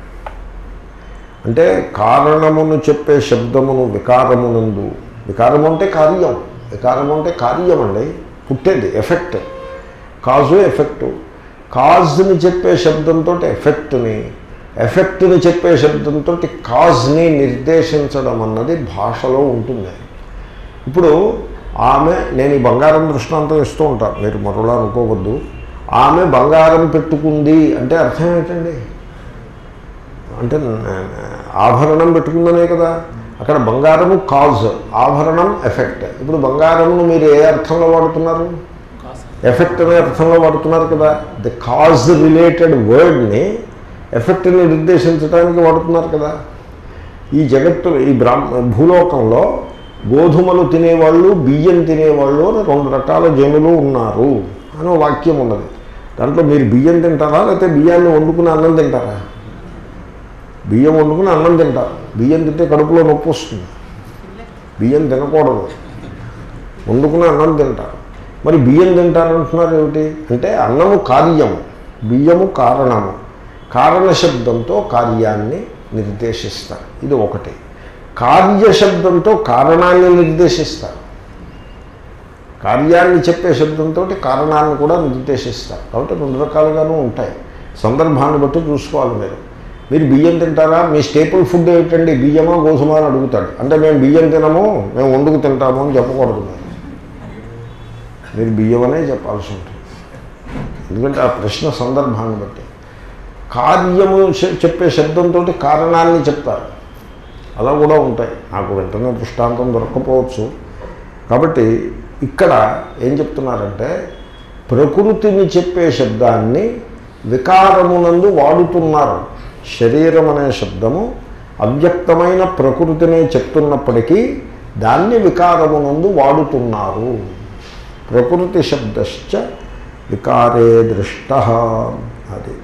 అంటే కారణమును చెప్పే శబ్దమును వికారమునందు వికారము అంటే కార్యం వికారము అంటే కార్యం అండి పుట్టేది ఎఫెక్ట్ కాజు ఎఫెక్టు కాజ్ని చెప్పే శబ్దంతో ఎఫెక్ట్ని ఎఫెక్ట్ని చెప్పే శబ్దంతో కాజ్ని నిర్దేశించడం అన్నది భాషలో ఉంటుంది ఇప్పుడు ఆమె నేను ఈ బంగారం దృష్టాంతం ఇస్తూ ఉంటాను మీరు మరోలా అనుకోవద్దు ఆమె బంగారం పెట్టుకుంది అంటే అర్థం ఏంటండి అంటే ఆభరణం పెట్టుకుందనే కదా అక్కడ బంగారము కాజ్ ఆభరణం ఎఫెక్ట్ ఇప్పుడు బంగారమును మీరు ఏ అర్థంలో వాడుతున్నారు ఎఫెక్ట్ అనే అర్థంలో వాడుతున్నారు కదా ది కాజ్ రిలేటెడ్ వర్డ్ని ఎఫెక్ట్ని నిర్దేశించడానికి వాడుతున్నారు కదా ఈ జగత్తు ఈ బ్రాహ్మ భూలోకంలో గోధుమలు తినేవాళ్ళు బియ్యం తినేవాళ్ళు అని రెండు రకాల జనులు ఉన్నారు అని ఒక వాక్యం ఉన్నది దాంట్లో మీరు బియ్యం తింటారా లేకపోతే బియ్యాన్ని వండుకుని అన్నం తింటారా బియ్యం వండుకుని అన్నం తింటారు బియ్యం తింటే కడుపులో నొప్పి వస్తుంది బియ్యం తినకూడదు వండుకుని అన్నం తింటారు మరి బియ్యం తింటారంటున్నారు ఏమిటి అంటే అన్నము కార్యము బియ్యము కారణము కారణ శబ్దంతో కార్యాన్ని నిర్దేశిస్తారు ఇది ఒకటి కార్య శబ్దంతో కారణాన్ని నిర్దేశిస్తారు కార్యాన్ని చెప్పే శబ్దంతో కారణాన్ని కూడా నిర్దేశిస్తారు కాబట్టి రెండు రకాలుగాను ఉంటాయి సందర్భాన్ని బట్టి చూసుకోవాలి మీరు మీరు బియ్యం తింటారా మీ స్టేపుల్ ఫుడ్ ఏమిటండి బియ్యమా గోధుమ అని అడుగుతాడు అంటే మేము బియ్యం తినము మేము వండుకు తింటాము అని చెప్పకూడదు మీరు మీరు బియ్యమనే చెప్పాల్సి ఉంటుంది ఎందుకంటే ఆ ప్రశ్న సందర్భాన్ని బట్టి కార్యము చె- చెప్పే శబ్దంతో కారణాన్ని చెప్తారు అలా కూడా ఉంటాయి నాకు వెంటనే దృష్టాంతం దొరకపోవచ్చు కాబట్టి ఇక్కడ ఏం చెప్తున్నారంటే ప్రకృతిని చెప్పే శబ్దాన్ని వికారమునందు వాడుతున్నారు శరీరం అనే శబ్దము అవ్యక్తమైన ప్రకృతిని చెప్తున్నప్పటికీ దాన్ని వికారమునందు వాడుతున్నారు ప్రకృతి శబ్దశ్చ వికారే దృష్ట అది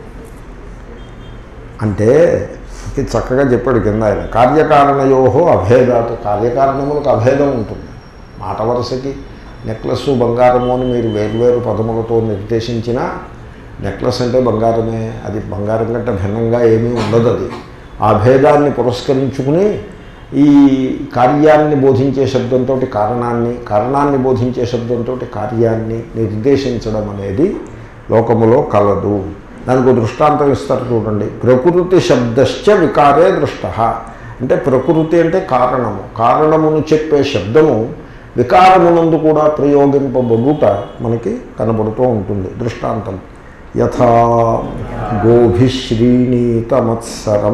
అంటే ఇది చక్కగా చెప్పాడు కింద ఆయన కార్యకారణయోహో అభేదాత్ కార్యకారణములకు అభేదం ఉంటుంది మాట వరుసకి నెక్లెస్ బంగారము అని మీరు వేర్వేరు పదములతో నిర్దేశించినా నెక్లెస్ అంటే బంగారమే అది బంగారం కంటే భిన్నంగా ఏమీ ఉండదు అది ఆ భేదాన్ని పురస్కరించుకుని ఈ కార్యాన్ని బోధించే శబ్దంతో కారణాన్ని కారణాన్ని బోధించే శబ్దంతో కార్యాన్ని నిర్దేశించడం అనేది లోకములో కలదు దానికి ఒక దృష్టాంతం ఇస్తారు చూడండి ప్రకృతి శబ్దశ్చ వికారే దృష్ట అంటే ప్రకృతి అంటే కారణము కారణమును చెప్పే శబ్దము వికారమునందు కూడా ప్రయోగింపబడుట మనకి కనబడుతూ ఉంటుంది దృష్టాంతం యథా గోభిశ్రీణీతమత్సరం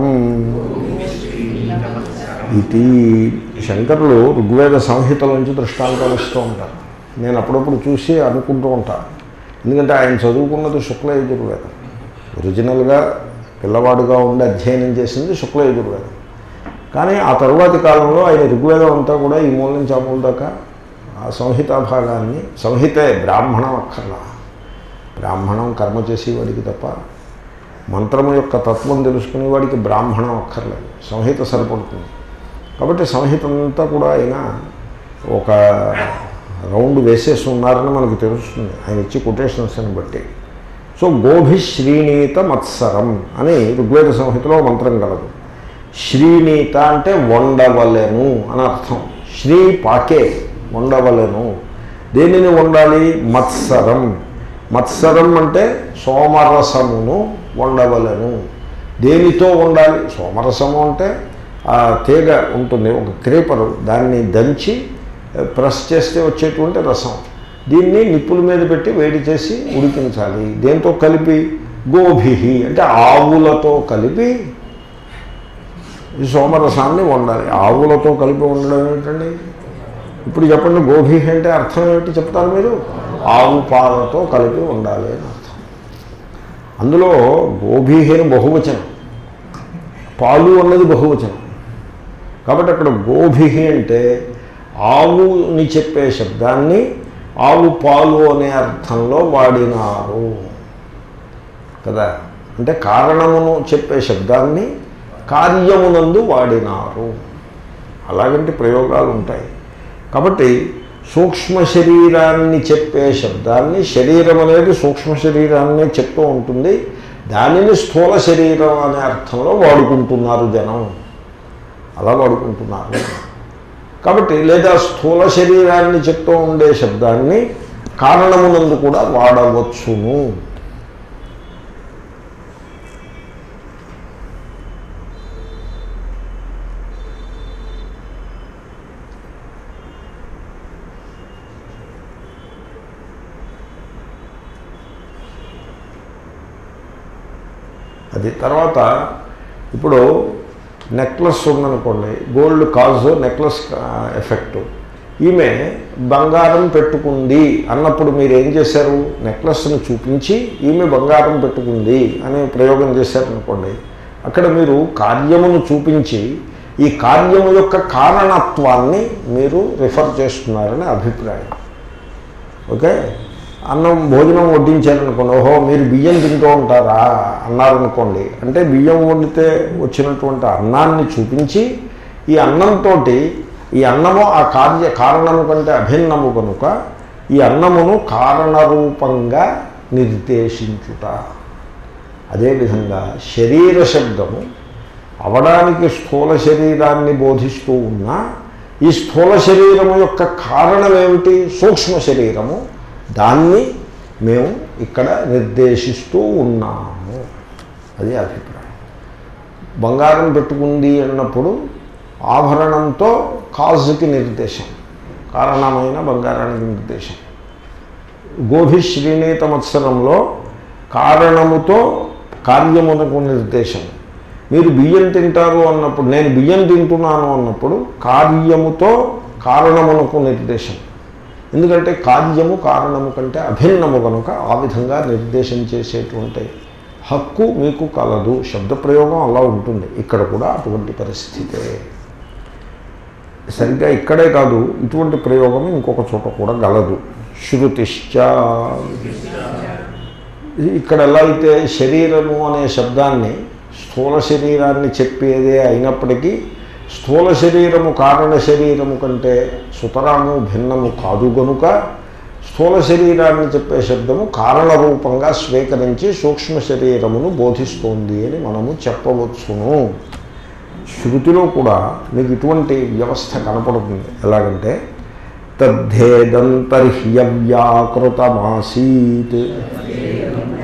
ఇది శంకరులు ఋగ్వేద సంహిత నుంచి దృష్టాంతాలు ఇస్తూ ఉంటారు నేను అప్పుడప్పుడు చూసి అనుకుంటూ ఉంటాను ఎందుకంటే ఆయన చదువుకున్నది శుక్ల యజుర్వేదం ఒరిజినల్గా పిల్లవాడుగా ఉండి అధ్యయనం చేసింది శుక్ల యజుర్వేదం కానీ ఆ తరువాతి కాలంలో ఆయన ఋగ్వేదం అంతా కూడా ఈ మూల నుంచి ఆ మూల దాకా ఆ సంహిత భాగాన్ని సంహితే బ్రాహ్మణం అక్కర్లా బ్రాహ్మణం కర్మ చేసేవాడికి తప్ప మంత్రము యొక్క తత్వం తెలుసుకునే వాడికి బ్రాహ్మణం అక్కర్లేదు సంహిత సరిపడుతుంది కాబట్టి సంహిత అంతా కూడా ఆయన ఒక రౌండ్ వేసేసి ఉన్నారని మనకు తెలుస్తుంది ఆయన ఇచ్చి కొటేషన్స్ని బట్టి సో గోభి శ్రీనీత మత్సరం అని ఋగ్వేద సంహితలో మంత్రం కలదు శ్రీనీత అంటే వండవలెను అని అర్థం శ్రీ పాకే వండవలెను దేనిని వండాలి మత్సరం మత్సరం అంటే సోమరసమును వండవలెను దేనితో వండాలి సోమరసము అంటే ఆ తీగ ఉంటుంది ఒక క్రీపరు దాన్ని దంచి ప్రెస్ చేస్తే వచ్చేటువంటి రసం దీన్ని నిప్పుల మీద పెట్టి వేడి చేసి ఉడికించాలి దేంతో కలిపి గోభిహి అంటే ఆవులతో కలిపి ఈ సోమరసాన్ని వండాలి ఆవులతో కలిపి ఉండడం ఏమిటండి ఇప్పుడు చెప్పండి గోభి అంటే అర్థం ఏమిటి చెప్తారు మీరు ఆవు పాలతో కలిపి ఉండాలి అని అర్థం అందులో గోభీహి అని బహువచనం పాలు అన్నది బహువచనం కాబట్టి అక్కడ గోభిహి అంటే ఆవుని చెప్పే శబ్దాన్ని ఆవు పాలు అనే అర్థంలో వాడినారు కదా అంటే కారణమును చెప్పే శబ్దాన్ని కార్యమునందు వాడినారు అలాగంటి ప్రయోగాలు ఉంటాయి కాబట్టి సూక్ష్మ శరీరాన్ని చెప్పే శబ్దాన్ని శరీరం అనేది సూక్ష్మ శరీరాన్ని చెప్తూ ఉంటుంది దానిని స్థూల శరీరం అనే అర్థంలో వాడుకుంటున్నారు జనం అలా వాడుకుంటున్నారు కాబట్టి లేదా స్థూల శరీరాన్ని చెప్తూ ఉండే శబ్దాన్ని కారణమునందు కూడా వాడవచ్చును అది తర్వాత ఇప్పుడు నెక్లెస్ ఉందనుకోండి గోల్డ్ కాజ్ నెక్లెస్ ఎఫెక్ట్ ఈమె బంగారం పెట్టుకుంది అన్నప్పుడు మీరు ఏం చేశారు నెక్లెస్ను చూపించి ఈమె బంగారం పెట్టుకుంది అని ప్రయోగం చేశారనుకోండి అక్కడ మీరు కార్యమును చూపించి ఈ కార్యము యొక్క కారణత్వాన్ని మీరు రిఫర్ చేస్తున్నారని అభిప్రాయం ఓకే అన్నం భోజనం వడ్డించారనుకోండి ఓహో మీరు బియ్యం తింటూ ఉంటారా అన్నారనుకోండి అంటే బియ్యం వండితే వచ్చినటువంటి అన్నాన్ని చూపించి ఈ అన్నంతో ఈ అన్నము ఆ కార్య కారణము కంటే అభిన్నము కనుక ఈ అన్నమును కారణరూపంగా నిర్దేశించుట అదేవిధంగా శరీర శబ్దము అవడానికి స్థూల శరీరాన్ని బోధిస్తూ ఉన్నా ఈ స్థూల శరీరము యొక్క కారణం ఏమిటి సూక్ష్మ శరీరము దాన్ని మేము ఇక్కడ నిర్దేశిస్తూ ఉన్నాము అది అభిప్రాయం బంగారం పెట్టుకుంది అన్నప్పుడు ఆభరణంతో కాజుకి నిర్దేశం కారణమైన బంగారానికి నిర్దేశం గోభి శ్రీనీత మత్సరంలో కారణముతో కార్యమునకు నిర్దేశం మీరు బియ్యం తింటారు అన్నప్పుడు నేను బియ్యం తింటున్నాను అన్నప్పుడు కార్యముతో కారణమునకు నిర్దేశం ఎందుకంటే కార్యము కారణము కంటే అభిన్నము కనుక ఆ విధంగా నిర్దేశం చేసేటువంటి హక్కు మీకు కలదు శబ్దప్రయోగం అలా ఉంటుంది ఇక్కడ కూడా అటువంటి పరిస్థితే సరిగ్గా ఇక్కడే కాదు ఇటువంటి ప్రయోగం ఇంకొక చోట కూడా గలదు శృతిశ్చ ఇక్కడ ఎలా అయితే శరీరము అనే శబ్దాన్ని స్థూల శరీరాన్ని చెప్పేదే అయినప్పటికీ స్థూల శరీరము కారణ శరీరము కంటే సుతరాము భిన్నము కాదు గనుక స్థూల శరీరాన్ని చెప్పే శబ్దము కారణ రూపంగా స్వీకరించి సూక్ష్మ శరీరమును బోధిస్తోంది అని మనము చెప్పవచ్చును శృతిలో కూడా మీకు ఇటువంటి వ్యవస్థ కనపడుతుంది ఎలాగంటే తద్ధేదంతర్హ్యవ్యాకృతమాసీత్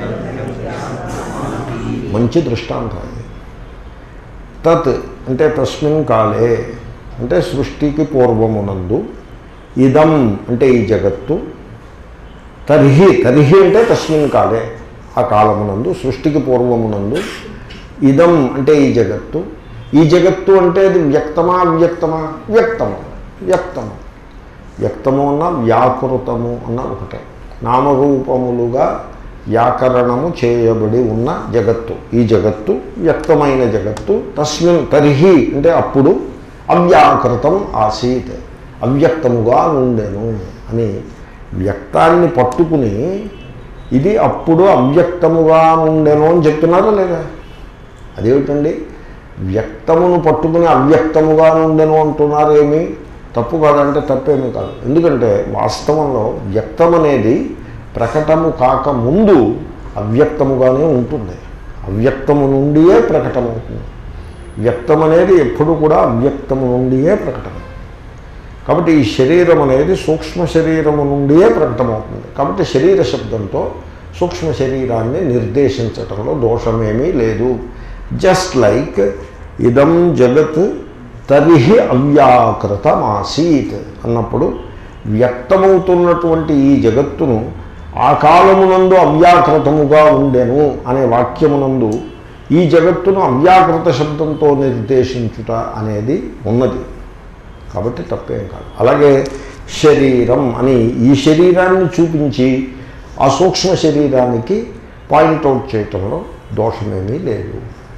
మంచి దృష్టాంతం అది తత్ అంటే తస్మిన్ కాలే అంటే సృష్టికి పూర్వమునందు ఇదం అంటే ఈ జగత్తు తర్హి తర్హి అంటే తస్మిన్ కాలే ఆ కాలమునందు సృష్టికి పూర్వమునందు ఇదం అంటే ఈ జగత్తు ఈ జగత్తు అంటే అది వ్యక్తమా వ్యక్తమా వ్యక్తము వ్యక్తము వ్యక్తము అన్న వ్యాకృతము అన్న ఒకటే నామరూపములుగా వ్యాకరణము చేయబడి ఉన్న జగత్తు ఈ జగత్తు వ్యక్తమైన జగత్తు తస్మిన్ తర్హి అంటే అప్పుడు అవ్యాకృతం ఆసీత్ అవ్యక్తముగా ఉండెను అని వ్యక్తాన్ని పట్టుకుని ఇది అప్పుడు అవ్యక్తముగా ఉండెను అని చెప్తున్నారా లేదా అదేమిటండి వ్యక్తమును పట్టుకుని అవ్యక్తముగా ఉండెను అంటున్నారు ఏమి తప్పు కాదంటే తప్పేమీ కాదు ఎందుకంటే వాస్తవంలో వ్యక్తం అనేది ప్రకటము కాక ముందు అవ్యక్తముగానే ఉంటుంది అవ్యక్తము నుండియే ప్రకటమవుతుంది వ్యక్తం అనేది ఎప్పుడు కూడా అవ్యక్తము నుండియే ప్రకటన కాబట్టి ఈ శరీరం అనేది సూక్ష్మ శరీరము నుండియే ప్రకటమవుతుంది కాబట్టి శరీర శబ్దంతో సూక్ష్మ శరీరాన్ని నిర్దేశించటంలో దోషమేమీ లేదు జస్ట్ లైక్ ఇదం జగత్ తరిహి అవ్యాకృతమాసీత్ అన్నప్పుడు వ్యక్తమవుతున్నటువంటి ఈ జగత్తును ఆ కాలమునందు అవ్యాకృతముగా ఉండెను అనే వాక్యమునందు ఈ జగత్తును అవ్యాకృత శబ్దంతో నిర్దేశించుట అనేది ఉన్నది కాబట్టి తప్పేం కాదు అలాగే శరీరం అని ఈ శరీరాన్ని చూపించి ఆ సూక్ష్మ శరీరానికి పాయింట్అవుట్ చేయటంలో దోషమేమీ లేదు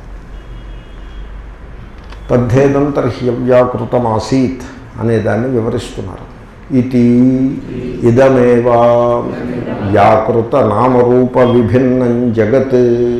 తద్ధేదంతర్హ్యవ్యాకృతమాసీత్ అనే దాన్ని వివరిస్తున్నారు ఇది ఇదమేవా వ్యాకృత నామరూప విభిన్నం జగత్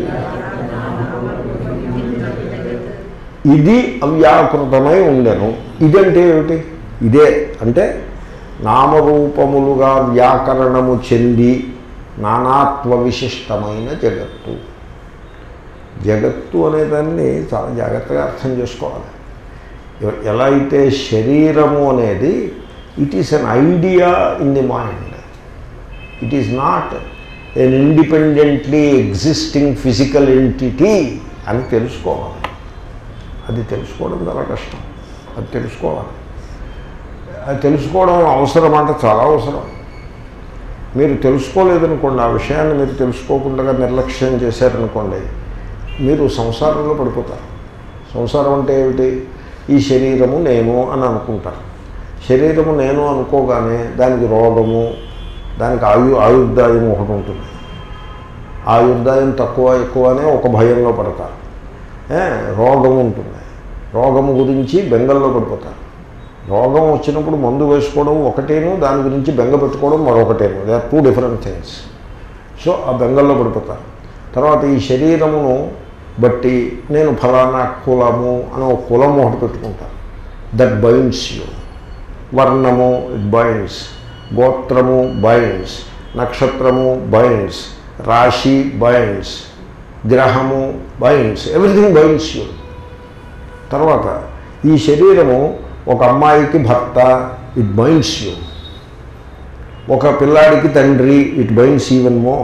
ఇది అవ్యాకృతమై ఉండెను ఇదంటే ఏమిటి ఇదే అంటే నామరూపములుగా వ్యాకరణము చెంది నానాత్వ విశిష్టమైన జగత్తు జగత్తు అనేదాన్ని చాలా జాగ్రత్తగా అర్థం చేసుకోవాలి ఎ- ఎలా అయితే శరీరము అనేది it is an idea in the mind it is not an independently existing physical entity అని తెలుసుకోవాలి అది తెలుసుకోవడం చాలా కష్టం అది తెలుసుకోవాలి అది తెలుసుకోవడం అవసరం అంటే చాలా అవసరం మీరు తెలుసుకోలేదనుకోండి ఆ విషయాన్ని మీరు తెలుసుకోకుండా నిర్లక్ష్యం చేశారనుకోండి మీరు సంసారంలో పడిపోతారు సంసారం అంటే ఏమిటి ఈ శరీరము నేను అని అనుకుంటారు శరీరము నేను అనుకోగానే దానికి రోగము దానికి ఆయు ఆయుర్దాయం ఒకటి ఉంటుంది ఆయుర్దాయం తక్కువ ఎక్కువ అనే ఒక భయంలో పడతారు ఏ, రోగం ఉంటుంది రోగము గురించి బెంగల్లో పడిపోతారు రోగం వచ్చినప్పుడు మందు వేసుకోవడం ఒకటేను దాని గురించి బెంగ పెట్టుకోవడం మరొకటేను they are two different things so ఆ బెంగల్లో పడిపోతారు తర్వాత ఈ శరీరమును బట్టి నేను ఫలానా కులము అని ఒక కులం ఒకటి పెట్టుకుంటాను దట్ బైండ్స్ యూ వర్ణము ఇట్ బైండ్స్ గోత్రము బైండ్స్ నక్షత్రము బైండ్స్ రాశి బైండ్స్ గ్రహము బైండ్స్ ఎవ్రీథింగ్ బైండ్స్ యూ తర్వాత ఈ శరీరము ఒక అమ్మాయికి భర్త ఇట్ బైండ్స్ యూ ఒక పిల్లాడికి తండ్రి it binds even more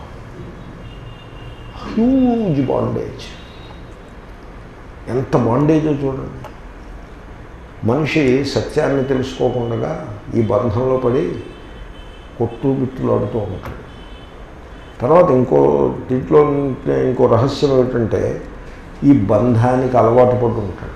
huge bondage ఎంత బాండేజో చూడండి మనిషి సత్యాన్ని తెలుసుకోకుండా ఈ బంధంలో పడి కొట్టు బిట్టులాడుతూ ఉంటాడు తర్వాత ఇంకో దీంట్లో ఇంకో రహస్యం ఏమిటంటే ఈ బంధానికి అలవాటు పడి ఉంటాడు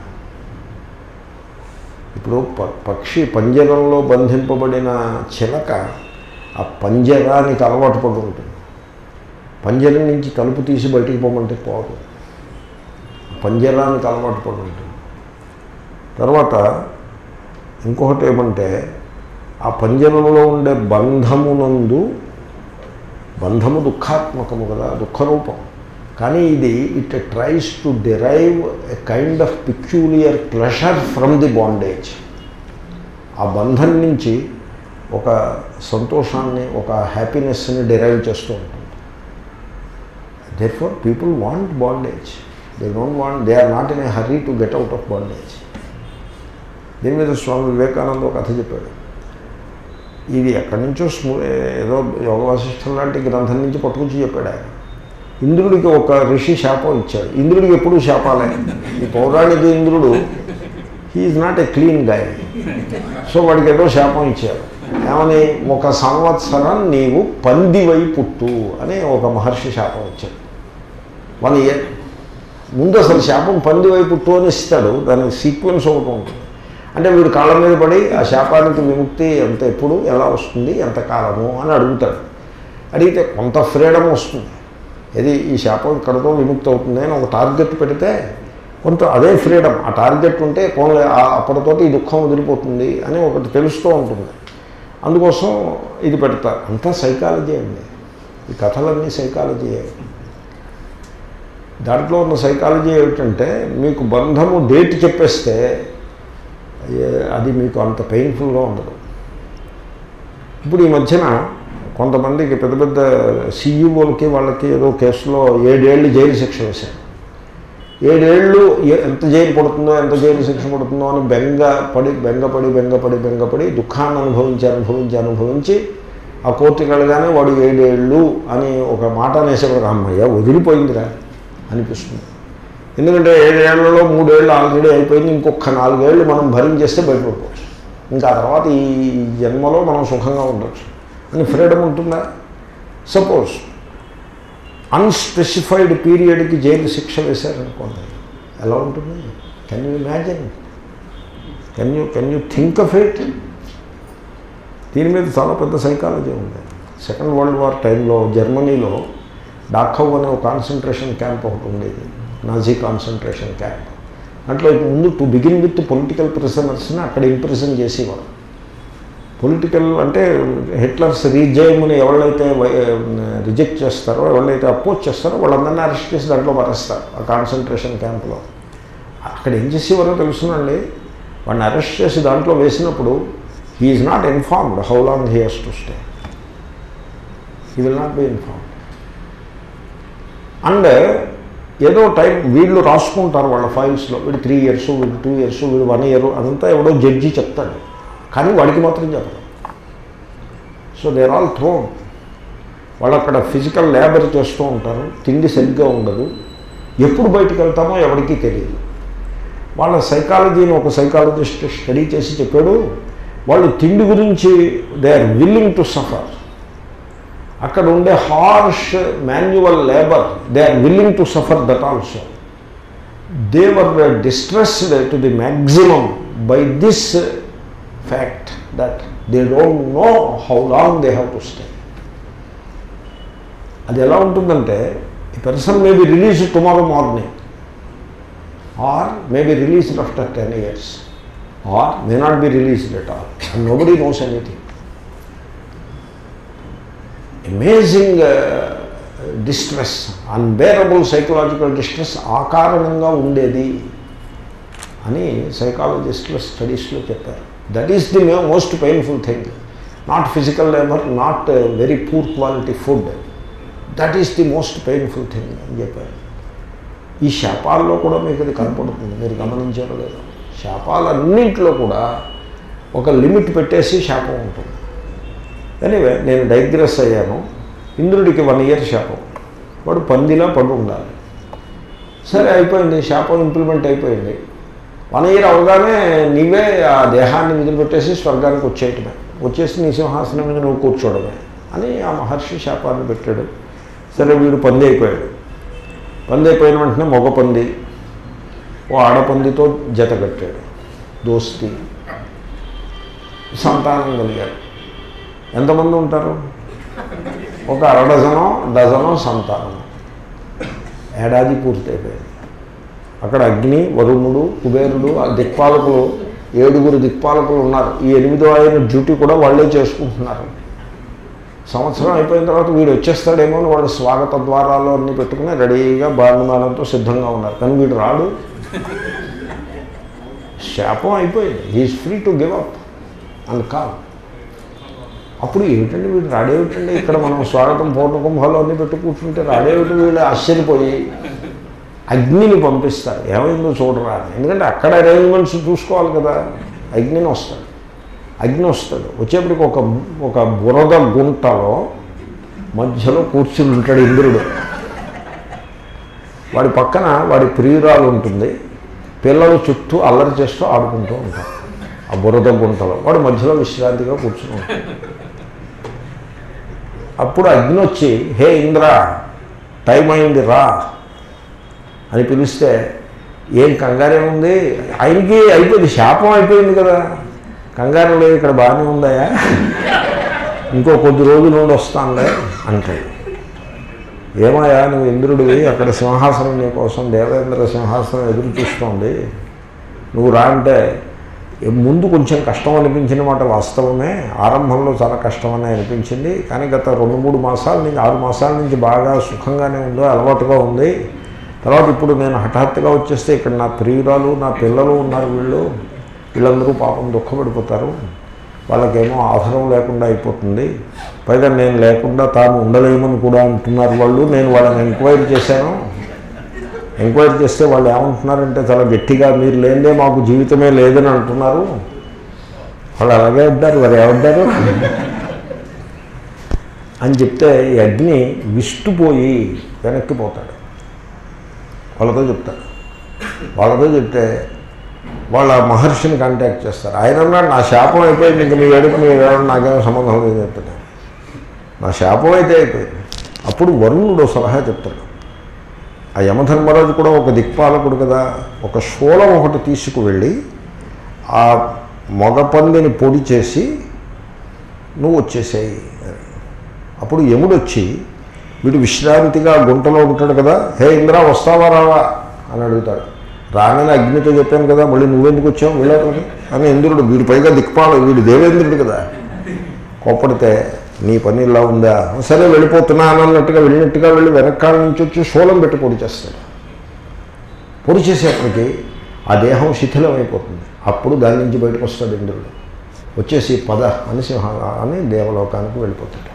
ఇప్పుడు ప పక్షి పంజరంలో బంధింపబడిన చిలక ఆ పంజరానికి అలవాటు పడి ఉంటుంది పంజరం నుంచి తలుపు తీసి బయటికి పోమంటే పోదు పంజరానికి అలవాటు పడి ఉంటుంది తర్వాత ఇంకొకటి ఏమంటే ఆ పంజరంలో ఉండే బంధమునందు బంధము దుఃఖాత్మకము కదా దుఃఖరూపం కానీ ఇది it tries to derive a kind of peculiar pleasure from the bondage ఆ బంధం నుంచి ఒక సంతోషాన్ని ఒక హ్యాపీనెస్ని డిరైవ్ చేస్తూ ఉంటుంది therefore people want bondage they don't want they are not in a hurry to get out of bondage దీని మీద స్వామి వివేకానంద ఒక కథ చెప్పాడు ఇది ఎక్కడి నుంచో స్మూ ఏదో యోగ వాసిష్టం లాంటి గ్రంథం నుంచి పట్టుకొచ్చి చెప్పాడు ఆయన ఇంద్రుడికి ఒక ఋషి శాపం ఇచ్చాడు ఇంద్రుడికి ఎప్పుడూ శాపాలే ఈ పౌరాణిక ఇంద్రుడు he is not a clean guy so వాడికి ఏదో శాపం ఇచ్చారు ఏమని ఒక సంవత్సరం నీవు పందివై పుట్టు అని ఒక మహర్షి శాపం ఇచ్చాడు వన్ ఇయర్ ముందు అసలు శాపం పందివై పుట్టు అని ఇస్తాడు దానికి సీక్వెన్స్ ఒకటి ఉంటుంది అంటే వీడు కాళ్ళ మీద పడి ఆ శాపానికి విముక్తి ఎంత ఎప్పుడు ఎలా వస్తుంది ఎంత కాలము అని అడుగుతాడు అడిగితే కొంత ఫ్రీడమ్ వస్తుంది ఇది ఈ శాపం ఇక్కడతో విముక్తి అవుతుంది అని ఒక టార్గెట్ పెడితే కొంత అదే ఫ్రీడమ్ ఆ టార్గెట్ ఉంటే పోన్లే ఆ- అప్పటితోటి ఈ దుఃఖం వదిలిపోతుంది అని ఒకటి తెలుస్తూ ఉంటుంది అందుకోసం ఇది పెడతారు అంతా సైకాలజీ అండి ఈ కథలన్నీ సైకాలజీయే దాంట్లో ఉన్న సైకాలజీ ఏమిటంటే మీకు బంధము డేట్ చెప్పేస్తే ఏ- అది మీకు అంత పెయిన్ఫుల్గా ఉండదు ఇప్పుడు ఈ మధ్యన కొంతమందికి పెద్ద పెద్ద సీఈఓలకి వాళ్ళకి ఏదో కేసులో ఏడేళ్ళు జైలు శిక్ష వేశారు ఏడేళ్ళు ఏ- ఎంత జైలు పడుతుందో ఎంత జైలు శిక్ష పడుతుందో అని బెంగ పడి బెంగపడి బెంగపడి బెంగపడి దుఃఖాన్ని అనుభవించి అనుభవించి అనుభవించి ఆ కోర్టుకి వెళ్ళగానే వాడు ఏడేళ్ళు అని ఒక మాట అనేసేవాడు అమ్మయ్య వదిలిపోయిందిరా అనిపిస్తుంది ఎందుకంటే ఏడేళ్లలో మూడేళ్ళు ఆల్రెడీ అయిపోయింది ఇంకొక నాలుగేళ్ళు మనం భరించేస్తే బయటపడిపోవచ్చు ఇంకా ఆ తర్వాత ఈ జన్మలో మనం సుఖంగా ఉండొచ్చు అని ఫ్రీడమ్ ఉంటుందా సపోజ్ అన్స్పెసిఫైడ్ పీరియడ్కి జైలు శిక్ష వేశారనుకోండి ఎలా ఉంటుంది can you imagine can you can you think of it దీని మీద చాలా పెద్ద సైకాలజీ ఉంది సెకండ్ వరల్డ్ వార్ టైంలో జర్మనీలో డాఖవ్ అనే ఒక కాన్సన్ట్రేషన్ క్యాంప్ ఒకటి ఉండేది నాజీ కాన్సన్ట్రేషన్ క్యాంప్ దాంట్లో ముందు టు బిగిన్ విత్ పొలిటికల్ ప్రిజనర్స్ని అక్కడ ఇంప్రిజన్ చేసేవారు పొలిటికల్ అంటే హిట్లర్స్ రీజైమ్ని ఎవరైతే రిజెక్ట్ చేస్తారో ఎవరైతే అపోజ్ చేస్తారో వాళ్ళందరినీ అరెస్ట్ చేసి దాంట్లో పరేస్తారు ఆ కాన్సన్ట్రేషన్ క్యాంప్లో అక్కడ ఏం చేసేవారో తెలుసునండి వాడిని అరెస్ట్ చేసి దాంట్లో వేసినప్పుడు he is not informed how long he has to stay he will not be informed and ఏదో టైం వీళ్ళు రాసుకుంటారు వాళ్ళ ఫైల్స్లో వీడు త్రీ ఇయర్స్ వీడు టూ ఇయర్స్ వీడు వన్ ఇయర్ అదంతా ఎవడో జడ్జి చెప్తాడు కానీ వాడికి మాత్రం చెప్పరు సో దేర్ ఆల్ థ్రోన్ వాళ్ళు అక్కడ ఫిజికల్ లేబర్ చేస్తూ ఉంటారు తిండి సరిగ్గా ఉండదు ఎప్పుడు బయటికి వెళ్తామో ఎవరికీ తెలియదు వాళ్ళ సైకాలజీని ఒక సైకాలజిస్ట్ స్టడీ చేసి చెప్పాడు వాళ్ళు తిండి గురించి they are willing to suffer అక్కడ ఉండే harsh manual labour they are willing to suffer that also they were distressed to the maximum by this fact that they don't know how long they have to stay అది ఎలా ఉంటుందంటే ఈ person may be release tomorrow morning or may be released after ten years or may not be released at all and nobody knows anything amazing distress unbearable psychological distress ఆ కారణంగా ఉండేది అని సైకాలజిస్టుల స్టడీస్లో చెప్పారు that is the most painful thing not physical labour not very poor quality food that is the most painful thing అని చెప్పారు ఈ శాపాల్లో కూడా మీకు అది కనపడుతుంది మీరు గమనించారో లేదో శాపాలన్నింటిలో కూడా ఒక లిమిట్ పెట్టేసి శాపం ఉంటుంది ఎనీవే నేను డైగ్రెస్ అయ్యాను ఇంద్రుడికి వన్ ఇయర్ శాపం వాడు పందిలా పడు ఉండాలి సరే అయిపోయింది శాపం ఇంప్లిమెంట్ అయిపోయింది వన్ ఇయర్ అవగానే నీవే ఆ దేహాన్ని వదిలిపెట్టేసి స్వర్గానికి వచ్చేయటమే వచ్చేసి నీ సింహాసనం మీద నువ్వు కూర్చోవడమే అని ఆ మహర్షి శాపాన్ని పెట్టాడు సరే వీడు పంది అయిపోయాడు పంది అయిపోయిన వెంటనే మగ పంది ఓ ఆడపందితో జత కట్టాడు దోస్తి సంతానం కలిగారు ఎంతమంది ఉంటారు ఒక అర డజనో డజనో సంతానం ఏడాది పూర్తయిపోయింది అక్కడ అగ్ని వరుణుడు కుబేరుడు ఆ దిక్పాలకులు ఏడుగురు దిక్పాలకులు ఉన్నారు ఈ ఎనిమిదో ఆయన డ్యూటీ కూడా వాళ్ళే చేసుకుంటున్నారు సంవత్సరం అయిపోయిన తర్వాత వీడు వచ్చేస్తాడేమో అని వాళ్ళు స్వాగత ద్వారాలు అన్నీ పెట్టుకుని రెడీగా బాణమానంతో సిద్ధంగా ఉన్నారు కానీ వీడు రాడు శాపం అయిపోయింది he is free to give up and call అప్పుడు ఏమిటండి వీడు రాడేమిటండి ఇక్కడ మనం స్వాగతం పౌర్ణకుంభాలు అన్నీ పెట్టి కూర్చుంటే రాడేమిటి వీళ్ళు ఆశ్చర్యపోయి అగ్నిని పంపిస్తారు ఏమైందో చూడరా అని ఎందుకంటే అక్కడ అరేంజ్మెంట్స్ చూసుకోవాలి కదా అగ్నిని వస్తాడు అగ్ని వస్తాడు వచ్చేప్పటికి ఒక ఒక బురద గుంటలో మధ్యలో కూర్చుని ఉంటాడు ఇంద్రుడు వాడి పక్కన వాడి ప్రియురాలు ఉంటుంది పిల్లలు చుట్టూ అల్లరి చేస్తూ ఆడుకుంటూ ఉంటారు ఆ బురద గుంటలో వాడు మధ్యలో విశ్రాంతిగా కూర్చుని ఉంటాడు అప్పుడు అగ్ని వచ్చి హే ఇంద్ర టైం అయింది రా అని పిలిస్తే ఏం కంగారేముంది ఆయనకి అయిపోయింది శాపం అయిపోయింది కదా కంగారు లేదు ఇక్కడ బాగానే ఉందాయా ఇంకో కొద్ది రోజుల నుండి వస్తానులే అంటాడు ఏమయ్యా నువ్వు ఇంద్రుడివి అక్కడ సింహాసనం నీ కోసం దేవేంద్ర సింహాసనం ఎదురు చూస్తోంది నువ్వు రా అంటే ఏ ముందు కొంచెం కష్టం అనిపించిన మాట వాస్తవమే ఆరంభంలో చాలా కష్టమని అనిపించింది కానీ గత రెండు మూడు మాసాల నుంచి ఆరు మాసాల నుంచి బాగా సుఖంగానే ఉందో అలవాటుగా ఉంది తర్వాత ఇప్పుడు నేను హఠాత్తుగా వచ్చేస్తే ఇక్కడ నా ప్రియురాలు నా పిల్లలు ఉన్నారు వీళ్ళు వీళ్ళందరూ పాపం దుఃఖపడిపోతారు వాళ్ళకేమో ఆధారం లేకుండా అయిపోతుంది పైగా నేను లేకుండా తాను ఉండలేమని కూడా అంటున్నారు వాళ్ళు నేను వాళ్ళని ఎంక్వైరీ చేశాను ఎంక్వైరీ చేస్తే వాళ్ళు ఏమంటున్నారంటే చాలా గట్టిగా మీరు లేదే మాకు జీవితమే లేదని అంటున్నారు వాళ్ళు అలాగే అంటారు వారు ఏమంటారు అని చెప్తే ఈ అగ్ని విస్తుపోయి వెనక్కి పోతాడు వాళ్ళతో చెప్తాడు వాళ్ళతో చెప్తే వాళ్ళ మహర్షిని కాంటాక్ట్ చేస్తారు ఆయన అన్నాడు నా శాపం అయిపోయింది ఇంక మీ ఏడుపు మీ ఏడు నాకేమో సంబంధం లేదు చెప్తాను నా శాపం అయితే అయిపోయింది అప్పుడు వరుణుడు సలహా చెప్తాడు ఆ యమధర్మరాజు కూడా ఒక దిక్పాలకుడు కదా ఒక శూలం ఒకటి తీసుకువెళ్ళి ఆ మగ పందిని పొడి చేసి నువ్వు వచ్చేసేయి అని. అప్పుడు యముడు వచ్చి వీడు విశ్రాంతిగా గుంటలో ఉంటాడు కదా హే ఇంద్రా వస్తావా రావా అని అడుగుతాడు రానని అగ్నితో చెప్పాను కదా మళ్ళీ నువ్వెందుకు వచ్చావు వెళ్ళారు అని ఇంద్రుడు వీడి పైగా దిక్పాలు వీడు దేవేంద్రుడు కదా కోప్పడితే నీ పని ఇలా ఉందా సరే వెళ్ళిపోతున్నా అన్నట్టుగా వెళ్ళినట్టుగా వెళ్ళి వెనకాల నుంచి వచ్చి శూలం పెట్టి పొడి చేస్తాడు పొడి చేసేప్పటికి ఆ దేహం శిథిలం అయిపోతుంది అప్పుడు దాని నుంచి బయటకు వస్తాడు ఇంద్రుడు వచ్చేసి పద అని సింహ అని దేవలోకానికి వెళ్ళిపోతాడు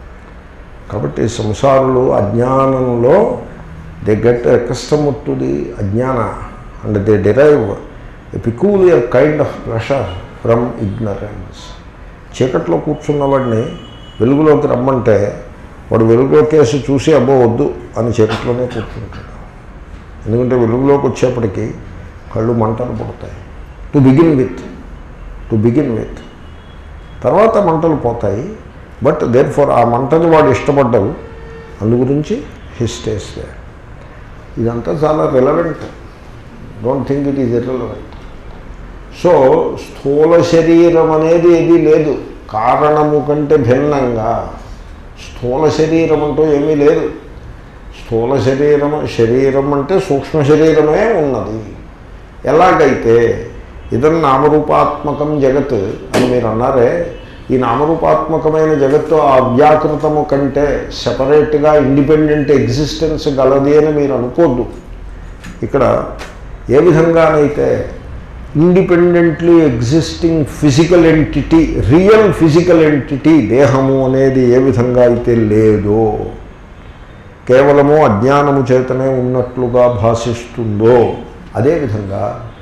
కాబట్టి సంసారులు అజ్ఞానంలో they get customer to the అజ్ఞాన and they derive a peculiar kind of pressure from ignorance చీకట్లో కూర్చున్న వాడిని వెలుగులోకి రమ్మంటే వాడు వెలుగులోకేసి చూసి అబ్బో వద్దు అని చీకట్లోనే కూర్చుంటాడు ఎందుకంటే వెలుగులోకి వచ్చేప్పటికి కళ్ళు మంటలు పుడతాయి to begin with to begin with తర్వాత మంటలు పోతాయి బట్ దేర్ ఫర్ ఆ మంటని వాడు ఇష్టపడ్డవు అందు గురించి హిస్టేస్ ఇదంతా చాలా relevant don't think it is irrelevant so స్థూల శరీరం అనేది ఏదీ లేదు కారణము కంటే భిన్నంగా స్థూల శరీరం అంటూ ఏమీ లేదు స్థూల శరీరం శరీరం అంటే సూక్ష్మ శరీరమే ఉన్నది ఎలాగైతే ఇదం నామరూపాత్మకం జగత్ అని మీరు అన్నారే ఈ నామరూపాత్మకమైన జగత్తు ఆ అవ్యాకృతము కంటే సెపరేట్గా ఇండిపెండెంట్ ఎగ్జిస్టెన్స్ గలది అని మీరు అనుకోద్దు ఇక్కడ ఏ విధంగానైతే independently existing physical entity real physical entity దేహము అనేది ఏ విధంగా అయితే లేదో కేవలము అజ్ఞానము చేతనే ఉన్నట్లుగా భాషిస్తుందో అదేవిధంగా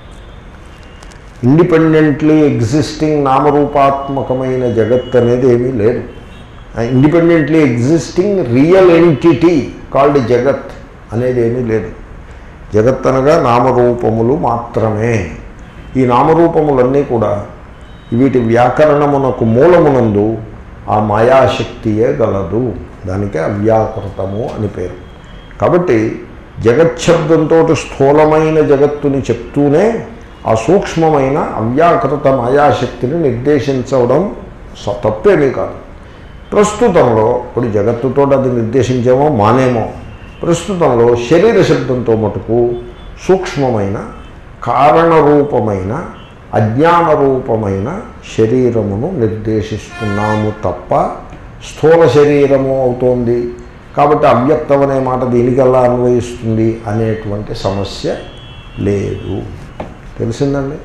ఇండిపెండెంట్లీ ఎగ్జిస్టింగ్ నామరూపాత్మకమైన జగత్ అనేది ఏమీ లేదు independently existing real entity called జగత్ అనేది ఏమీ లేదు జగత్ అనగా నామరూపములు మాత్రమే ఈ నామరూపములన్నీ కూడా వీటి వ్యాకరణమునకు మూలమునందు ఆ మాయాశక్తియే గలదు దానికే అవ్యాకృతము అని పేరు కాబట్టి జగచ్చబ్దంతో స్థూలమైన జగత్తుని చెప్తూనే ఆ సూక్ష్మమైన అవ్యాకృత మాయాశక్తిని నిర్దేశించడం స- తప్పేమీ కాదు ప్రస్తుతంలో ఇప్పుడు జగత్తుతో అది నిర్దేశించేమో మానేమో ప్రస్తుతంలో శరీర శబ్దంతో మటుకు సూక్ష్మమైన కారణరూపమైన అజ్ఞాన రూపమైన శరీరమును నిర్దేశిస్తున్నాము తప్ప స్థూల శరీరము అవుతోంది కాబట్టి అవ్యక్తం అనే మాట దీనికల్లా అన్వయిస్తుంది అనేటువంటి సమస్య లేదు తెలిసిందండి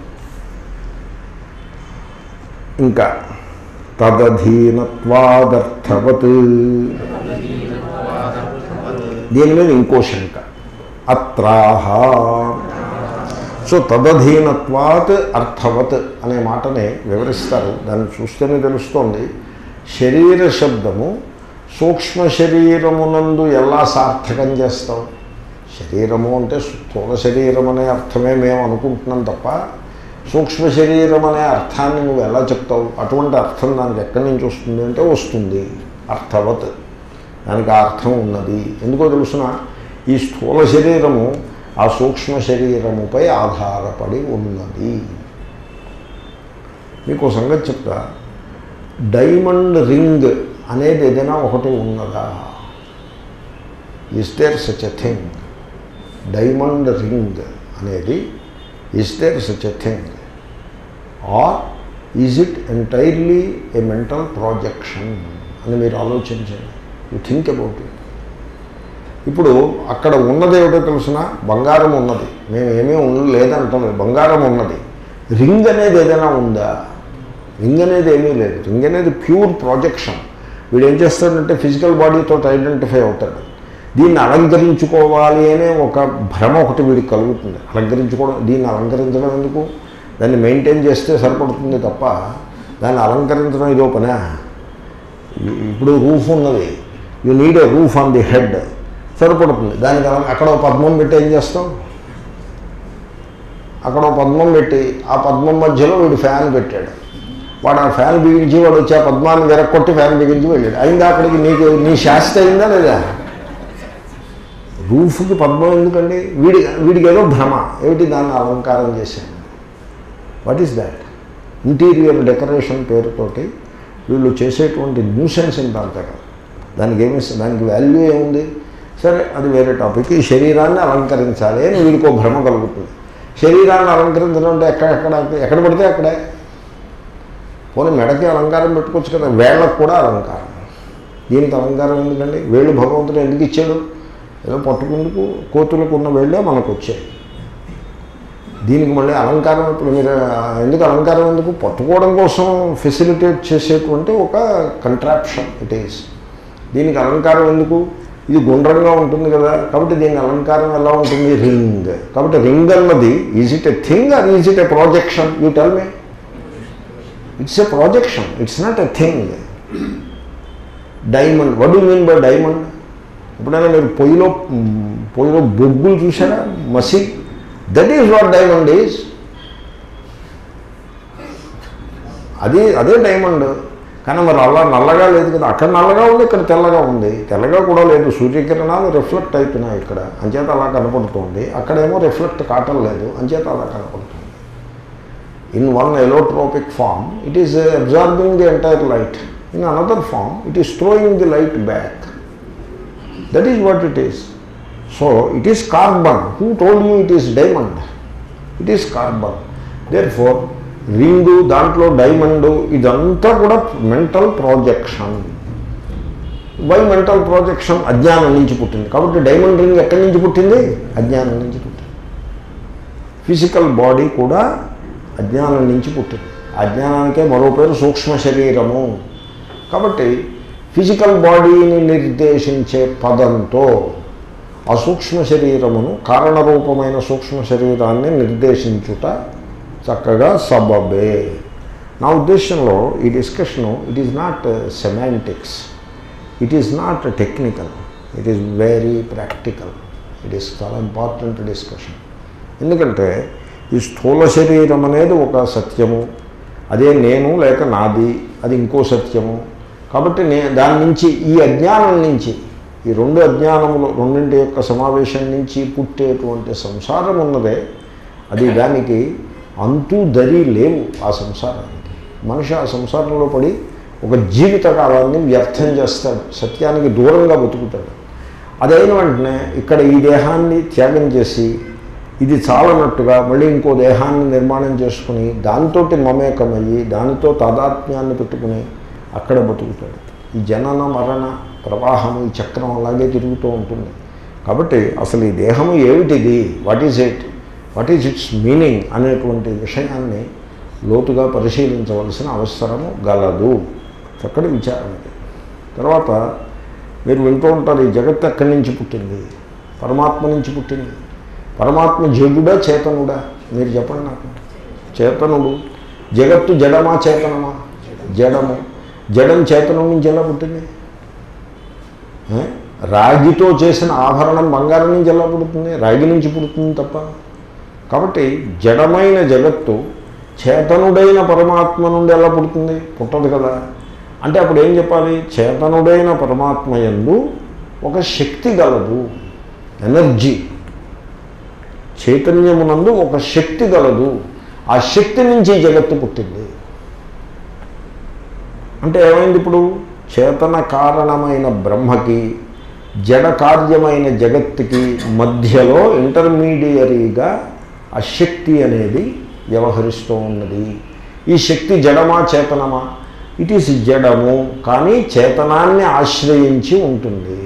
ఇంకా తదధీనత్వాదర్థవత్ దీని మీద ఇంకో శంక అత్రాహ సో తదధీనత్వాత్ అర్థవత్ అనే మాటని వివరిస్తారు దాన్ని చూస్తేనే తెలుస్తోంది శరీర శబ్దము సూక్ష్మ శరీరమునందు ఎలా సార్థకం చేస్తాం శరీరము అంటే స్థూల శరీరం అనే అర్థమే మేము అనుకుంటున్నాం తప్ప సూక్ష్మ శరీరం అనే అర్థాన్ని నువ్వు ఎలా చెప్తావు అటువంటి అర్థం దానికి ఎక్కడి నుంచి వస్తుంది అంటే వస్తుంది అర్థవత్ దానికి ఆ అర్థం ఉన్నది ఎందుకో తెలుసిన ఈ స్థూల శరీరము ఆ సూక్ష్మ శరీరముపై ఆధారపడి ఉన్నది మీకు ఒక సంగతి చెప్తా డైమండ్ రింగ్ అనేది ఏదైనా ఒకటి ఉన్నదా is there such a thing diamond ring అనేది is there such a thing or is it entirely a mental projection అని మీరు ఆలోచించండి యూ థింక్ అబౌట్ ఇట్ ఇప్పుడు అక్కడ ఉన్నది ఏమిటో తెలిసిన బంగారం ఉన్నది మేము ఏమీ ఉన్న లేదంటాం బంగారం ఉన్నది రింగ్ అనేది ఏదైనా ఉందా రింగ్ అనేది ఏమీ లేదు రింగ్ అనేది ప్యూర్ ప్రాజెక్షన్ వీడు ఏం చేస్తాడంటే ఫిజికల్ బాడీతో ఐడెంటిఫై అవుతాడు దీన్ని అలంకరించుకోవాలి అనే ఒక భ్రమ ఒకటి వీడికి కలుగుతుంది అలంకరించుకోవడం దీన్ని అలంకరించడం ఎందుకు దాన్ని మెయింటైన్ చేస్తే సరిపడుతుంది తప్ప దాన్ని అలంకరించడం ఇదో పనా ఇప్పుడు రూఫ్ ఉన్నది you need a roof on the head సరిపడుతుంది దానికి అలా అక్కడ ఒక పద్మం పెట్టి ఏం చేస్తాం అక్కడ ఒక పద్మం పెట్టి ఆ పద్మం మధ్యలో వీడు ఫ్యాన్ పెట్టాడు వాడు ఆ ఫ్యాన్ బిగించి వాడు వచ్చి ఆ పద్మాన్ని వెరక్కొట్టి ఫ్యాన్ బిగించి వెళ్ళాడు అయిందా అక్కడికి నీకు నీ శాస్త్ర అయిందా లేదా రూఫ్కి పద్మం ఎందుకండి వీడి వీడికి ఏదో భ్రమ ఏమిటి దాన్ని అలంకారం చేశాను what is that interior decoration పేరుతోటి వీళ్ళు చేసేటువంటి న్యూసెన్స్ ఏంటి అంతే కదా దానికి ఏమి దానికి వాల్యూ ఏముంది సరే అది వేరే టాపిక్ ఈ శరీరాన్ని అలంకరించాలి అని వీడికి భ్రమ కలుగుతుంది శరీరాన్ని అలంకరించడం అంటే ఎక్కడెక్కడ ఎక్కడ పడితే అక్కడే పోనీ మెడకి అలంకారం పెట్టుకోవచ్చు కదా వేళ్ళకు కూడా అలంకారం దీనికి అలంకారం ఎందుకండి వేళ్ళు భగవంతుడు ఎందుకు ఇచ్చాడు ఏదో పట్టుకుందుకు కోతులకు ఉన్న వేళ్ళే మనకు వచ్చాయి దీనికి మళ్ళీ అలంకారం ఇప్పుడు మీరు ఎందుకు అలంకారం ఎందుకు పట్టుకోవడం కోసం ఫెసిలిటేట్ చేసేటువంటి ఒక కంట్రాప్షన్ ఇట్ ఈస్ దీనికి అలంకారం ఎందుకు ఇది గుండ్రంగా ఉంటుంది కదా కాబట్టి దీని అలంకారం ఎలా ఉంటుంది రింగ్ కాబట్టి రింగ్ అన్నది is it a thing or is it a projection you tell me it's a projection it's not a thing diamond what you mean by diamond ఎప్పుడైనా మీరు పొయ్యిలో పొయ్యిలో బొగ్గులు చూసారా మసి that is what diamond is అది అదే డైమండ్ కానీ మరి అలా నల్లగా లేదు కదా అక్కడ నల్లగా ఉంది ఇక్కడ తెల్లగా ఉంది తెల్లగా కూడా లేదు సూర్యకిరణాలు రిఫ్లెక్ట్ అవుతున్నాయి ఇక్కడ అంచేత అలా కనపడుతుంది అక్కడేమో రిఫ్లెక్ట్ కావటం లేదు అంచేత అలా కనపడుతుంది in one allotropic form it is absorbing the entire light in another form it is throwing the light back that is what it is so it is carbon who told you it is diamond it is carbon therefore ring దాంట్లో diamond ఇదంతా కూడా mental projection why mental projection అజ్ఞానం నుంచి పుట్టింది కాబట్టి diamond ring ఎక్కడి నుంచి పుట్టింది అజ్ఞానం నుంచి పుట్టింది ఫిజికల్ బాడీ కూడా అజ్ఞానం నుంచి పుట్టింది అజ్ఞానానికే మరో పేరు సూక్ష్మ శరీరము కాబట్టి ఫిజికల్ బాడీని నిర్దేశించే పదంతో ఆ సూక్ష్మ శరీరమును కారణరూపమైన సూక్ష్మ శరీరాన్ని నిర్దేశించుట చక్కగా సబబే నా ఉద్దేశంలో ఈ discussion it is not semantics it is not technical it is very practical it is చాలా ఇంపార్టెంట్ డిస్కషన్ ఎందుకంటే ఈ స్థూల శరీరం అనేది ఒక సత్యము అదే నేను లేక నాది అది ఇంకో సత్యము కాబట్టి నే దాని నుంచి ఈ అజ్ఞానం నుంచి ఈ రెండు అజ్ఞానములు రెండింటి యొక్క సమావేశం నుంచి పుట్టేటువంటి సంసారం ఉన్నదే అది దానికి అంతు దరి లేవు ఆ సంసారానికి మనిషి ఆ సంసారంలో పడి ఒక జీవిత కాలాన్ని వ్యర్థం చేస్తాడు సత్యానికి దూరంగా బతుకుతాడు అదైన వెంటనే ఇక్కడ ఈ దేహాన్ని త్యాగం చేసి ఇది చాలనట్టుగా మళ్ళీ ఇంకో దేహాన్ని నిర్మాణం చేసుకుని దాంతో మమేకమయ్యి దానితో తాదాత్మ్యాన్ని పెట్టుకుని అక్కడ బతుకుతాడు ఈ జనన మరణ ప్రవాహము ఈ చక్రం అలాగే తిరుగుతూ ఉంటుంది కాబట్టి అసలు ఈ దేహము ఏమిటిది what is it what is its meaning అనేటువంటి విషయాన్ని లోతుగా పరిశీలించవలసిన అవసరము గలదు చక్కటి విచారం ఇది తర్వాత మీరు వింటూ ఉంటారు ఈ జగత్తు ఎక్కడి నుంచి పుట్టింది పరమాత్మ నుంచి పుట్టింది పరమాత్మ జగుడా చేతనుడా మీరు చెప్పండి నాకు చేతనుడు జగత్తు జడమా చేతనమా జడము జడం చేతనం నుంచి ఎలా పుట్టింది ఏ? రాగితో చేసిన ఆభరణం బంగారం నుంచి ఎలా పుడుతుంది రాగి నుంచి పుడుతుంది తప్ప కాబట్టి జడమైన జగత్తు చేతనుడైన పరమాత్మ నుండి ఎలా పుడుతుంది పుట్టదు కదా అంటే అప్పుడు ఏం చెప్పాలి చేతనుడైన పరమాత్మ యందు ఒక శక్తి గలదు ఎనర్జీ చైతన్యమునందు ఒక శక్తి గలదు ఆ శక్తి నుంచి ఈ జగత్తు పుట్టింది అంటే ఏమైంది ఇప్పుడు చేతన కారణమైన బ్రహ్మకి జడ కార్యమైన జగత్తుకి మధ్యలో ఇంటర్మీడియరీగా ఆ శక్తి అనేది వ్యవహరిస్తూ ఉన్నది ఈ శక్తి జడమా చేతనమా ఇట్ ఈస్ జడము కానీ చేతనాన్ని ఆశ్రయించి ఉంటుంది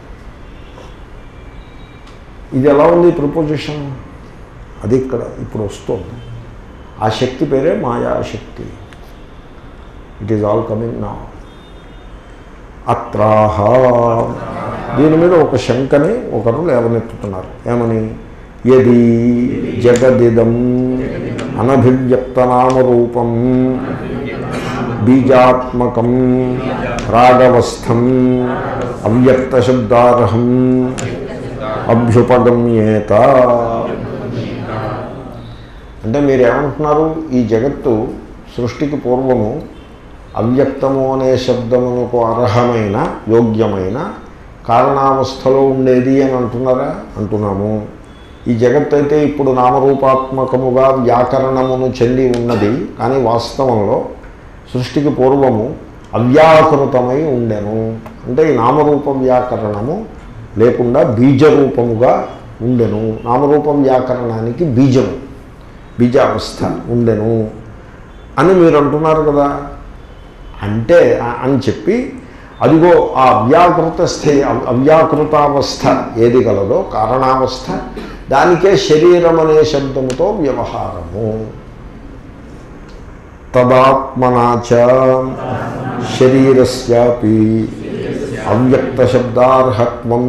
ఇది ఎలా ఉంది ప్రపోజిషన్ అది ఇక్కడ ఇప్పుడు వస్తుంది ఆ శక్తి పేరే మాయాశక్తి ఇట్ ఈజ్ ఆల్ కమింగ్ నా అత్రాహ దీని మీద ఒక శంకని ఒకరు లేవనెత్తుతున్నారు ఏమని యది జగదిదం అనభివ్యక్తనామరూపం బీజాత్మకం రాగవస్థం అవ్యక్తశబ్దార్హం అభ్యుపగమ్యేత అంటే మీరు ఏమంటున్నారు ఈ జగత్తు సృష్టికి పూర్వము అవ్యక్తము అనే శబ్దమునకు అర్హమైన యోగ్యమైన కారణావస్థలో ఉండేది అని అంటున్నారా అంటున్నాము ఈ జగత్ అయితే ఇప్పుడు నామరూపాత్మకముగా వ్యాకరణమును చెంది ఉన్నది కానీ వాస్తవంలో సృష్టికి పూర్వము అవ్యాకృతమై ఉండెను అంటే ఈ నామరూప వ్యాకరణము లేకుండా బీజరూపముగా ఉండెను నామరూప వ్యాకరణానికి బీజము బీజావస్థ ఉండెను అని మీరు అంటున్నారు కదా అంటే ఆ- అని చెప్పి అదిగో ఆ అవ్యాకృత స్థితి అవ్- అవ్యాకృతావస్థ ఏది గలదో కారణావస్థ దానికే శరీరం అనే శబ్దముతో వ్యవహారము తదాత్మనాచ శరీరస్యాపి అవ్యక్త శబ్దార్హత్వం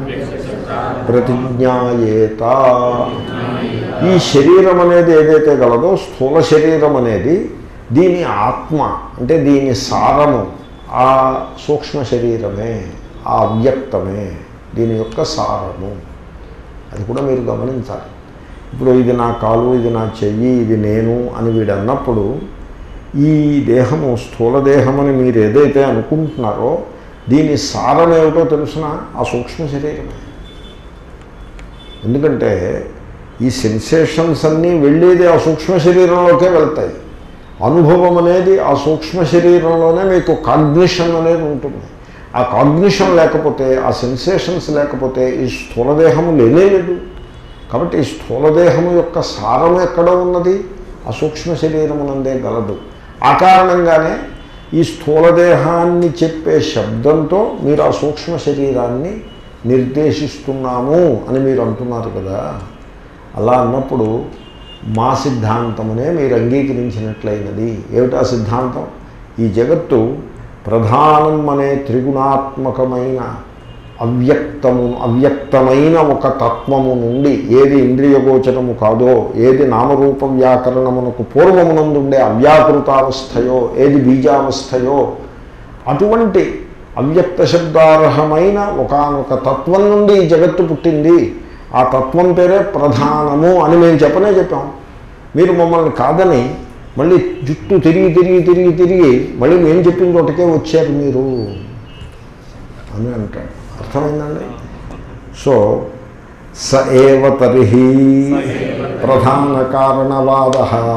ప్రతిజ్ఞాయేత ఈ శరీరం అనేది ఏదైతే గలదో స్థూల శరీరం అనేది దీని ఆత్మ అంటే దీని సారము ఆ సూక్ష్మ శరీరమే ఆ అవ్యక్తమే దీని యొక్క సారము అది కూడా మీరు గమనించాలి ఇప్పుడు ఇది నా కాలు ఇది నా చెయ్యి ఇది నేను అని వీడు అన్నప్పుడు ఈ దేహము స్థూల దేహమని మీరు ఏదైతే అనుకుంటున్నారో దీని సారం ఏమిటో తెలుసిన ఆ సూక్ష్మ శరీరమే ఎందుకంటే ఈ సెన్సేషన్స్ అన్నీ వెళ్ళేది ఆ సూక్ష్మ శరీరంలోకే వెళ్తాయి అనుభవం అనేది ఆ సూక్ష్మ శరీరంలోనే మీకు కాగ్నిషన్ అనేది ఉంటుంది ఆ కాగ్నిషన్ లేకపోతే ఆ సెన్సేషన్స్ లేకపోతే ఈ స్థూలదేహము లేనే లేదు కాబట్టి ఈ స్థూలదేహము యొక్క సారం ఎక్కడ ఉన్నది ఆ సూక్ష్మ శరీరమునందే గలదు ఆ కారణంగానే ఈ స్థూలదేహాన్ని చెప్పే శబ్దంతో మీరు ఆ సూక్ష్మ శరీరాన్ని నిర్దేశిస్తున్నాము అని మీరు అంటున్నారు కదా అలా అన్నప్పుడు మా సిద్ధాంతమునే మీరు అంగీకరించినట్లయినది ఏమిటా సిద్ధాంతం ఈ జగత్తు ప్రధానం అనే త్రిగుణాత్మకమైన అవ్యక్తము అవ్యక్తమైన ఒక తత్వము నుండి ఏది ఇంద్రియగోచరము కాదో ఏది నామరూప వ్యాకరణమునకు పూర్వమునందుండే అవ్యాకృతావస్థయో ఏది బీజావస్థయో అటువంటి అవ్యక్త శబ్దార్హమైన ఒకనొక తత్వం నుండి ఈ జగత్తు పుట్టింది ఆ తత్వం పేరే ప్రధానము అని మేము చెప్పనే చెప్పాం మీరు మమ్మల్ని కాదని మళ్ళీ జుట్టు తిరిగి తిరిగి తిరిగి తిరిగి మళ్ళీ మేము చెప్పిన చోటకే వచ్చారు మీరు అని అంటాడు అర్థమైందండి సో స ఏవ తరిహి ప్రధాన కారణవాద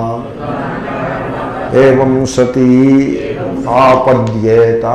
ఏం సతీ ఆపద్యేత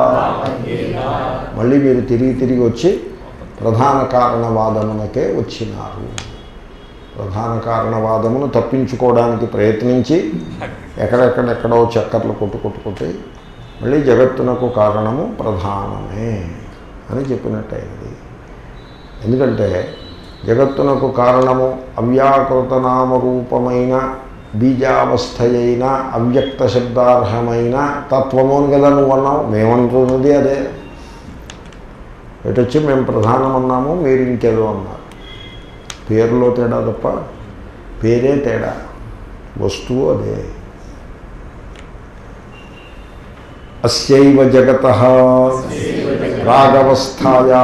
మళ్ళీ మీరు తిరిగి తిరిగి వచ్చి ప్రధాన కారణవాదమునకే వచ్చినారు ప్రధాన కారణవాదమును తప్పించుకోవడానికి ప్రయత్నించి ఎక్కడెక్కడెక్కడో చక్కర్లు కొట్టు కొట్టుకుంటే మళ్ళీ జగత్తునకు కారణము ప్రధానమే అని చెప్పినట్టయింది ఎందుకంటే జగత్తునకు కారణము అవ్యాకృత నామరూపమైన బీజావస్థ అయిన అవ్యక్త శబ్దార్హమైన తత్వము అని కదా నువ్వు అన్నావు మేమంటున్నది అదే ఎటొచ్చి మేము ప్రధానం అన్నాము మీరు ఇంకేదో అన్నారు పేరులో తేడా తప్ప పేరే తేడా వస్తువు అదే అస్యైవ జగత రాగవస్థాయా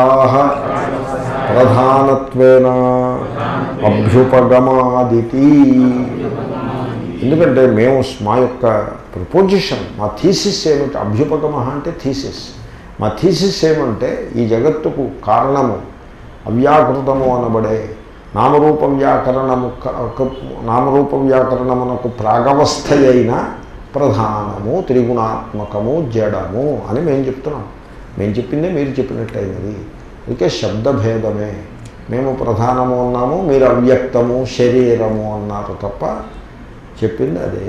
ప్రధానత్వేన అభ్యుపగమాదితి ఎందుకంటే మేము మా యొక్క ప్రపోజిషన్ మా థీసిస్ ఏమిటి అభ్యుపగమ అంటే థీసిస్ మా థీసిస్ ఏమంటే ఈ జగత్తుకు కారణము అవ్యాకృతము అనబడే నామరూప వ్యాకరణము నామరూప వ్యాకరణమునకు ప్రాగవస్థ అయిన ప్రధానము త్రిగుణాత్మకము జడము అని మేము చెప్తున్నాం మేము చెప్పిందే మీరు చెప్పినట్టయినది అందుకే శబ్దభేదమే మేము ప్రధానము అన్నాము మీరు అవ్యక్తము శరీరము అన్నారు తప్ప చెప్పింది అదే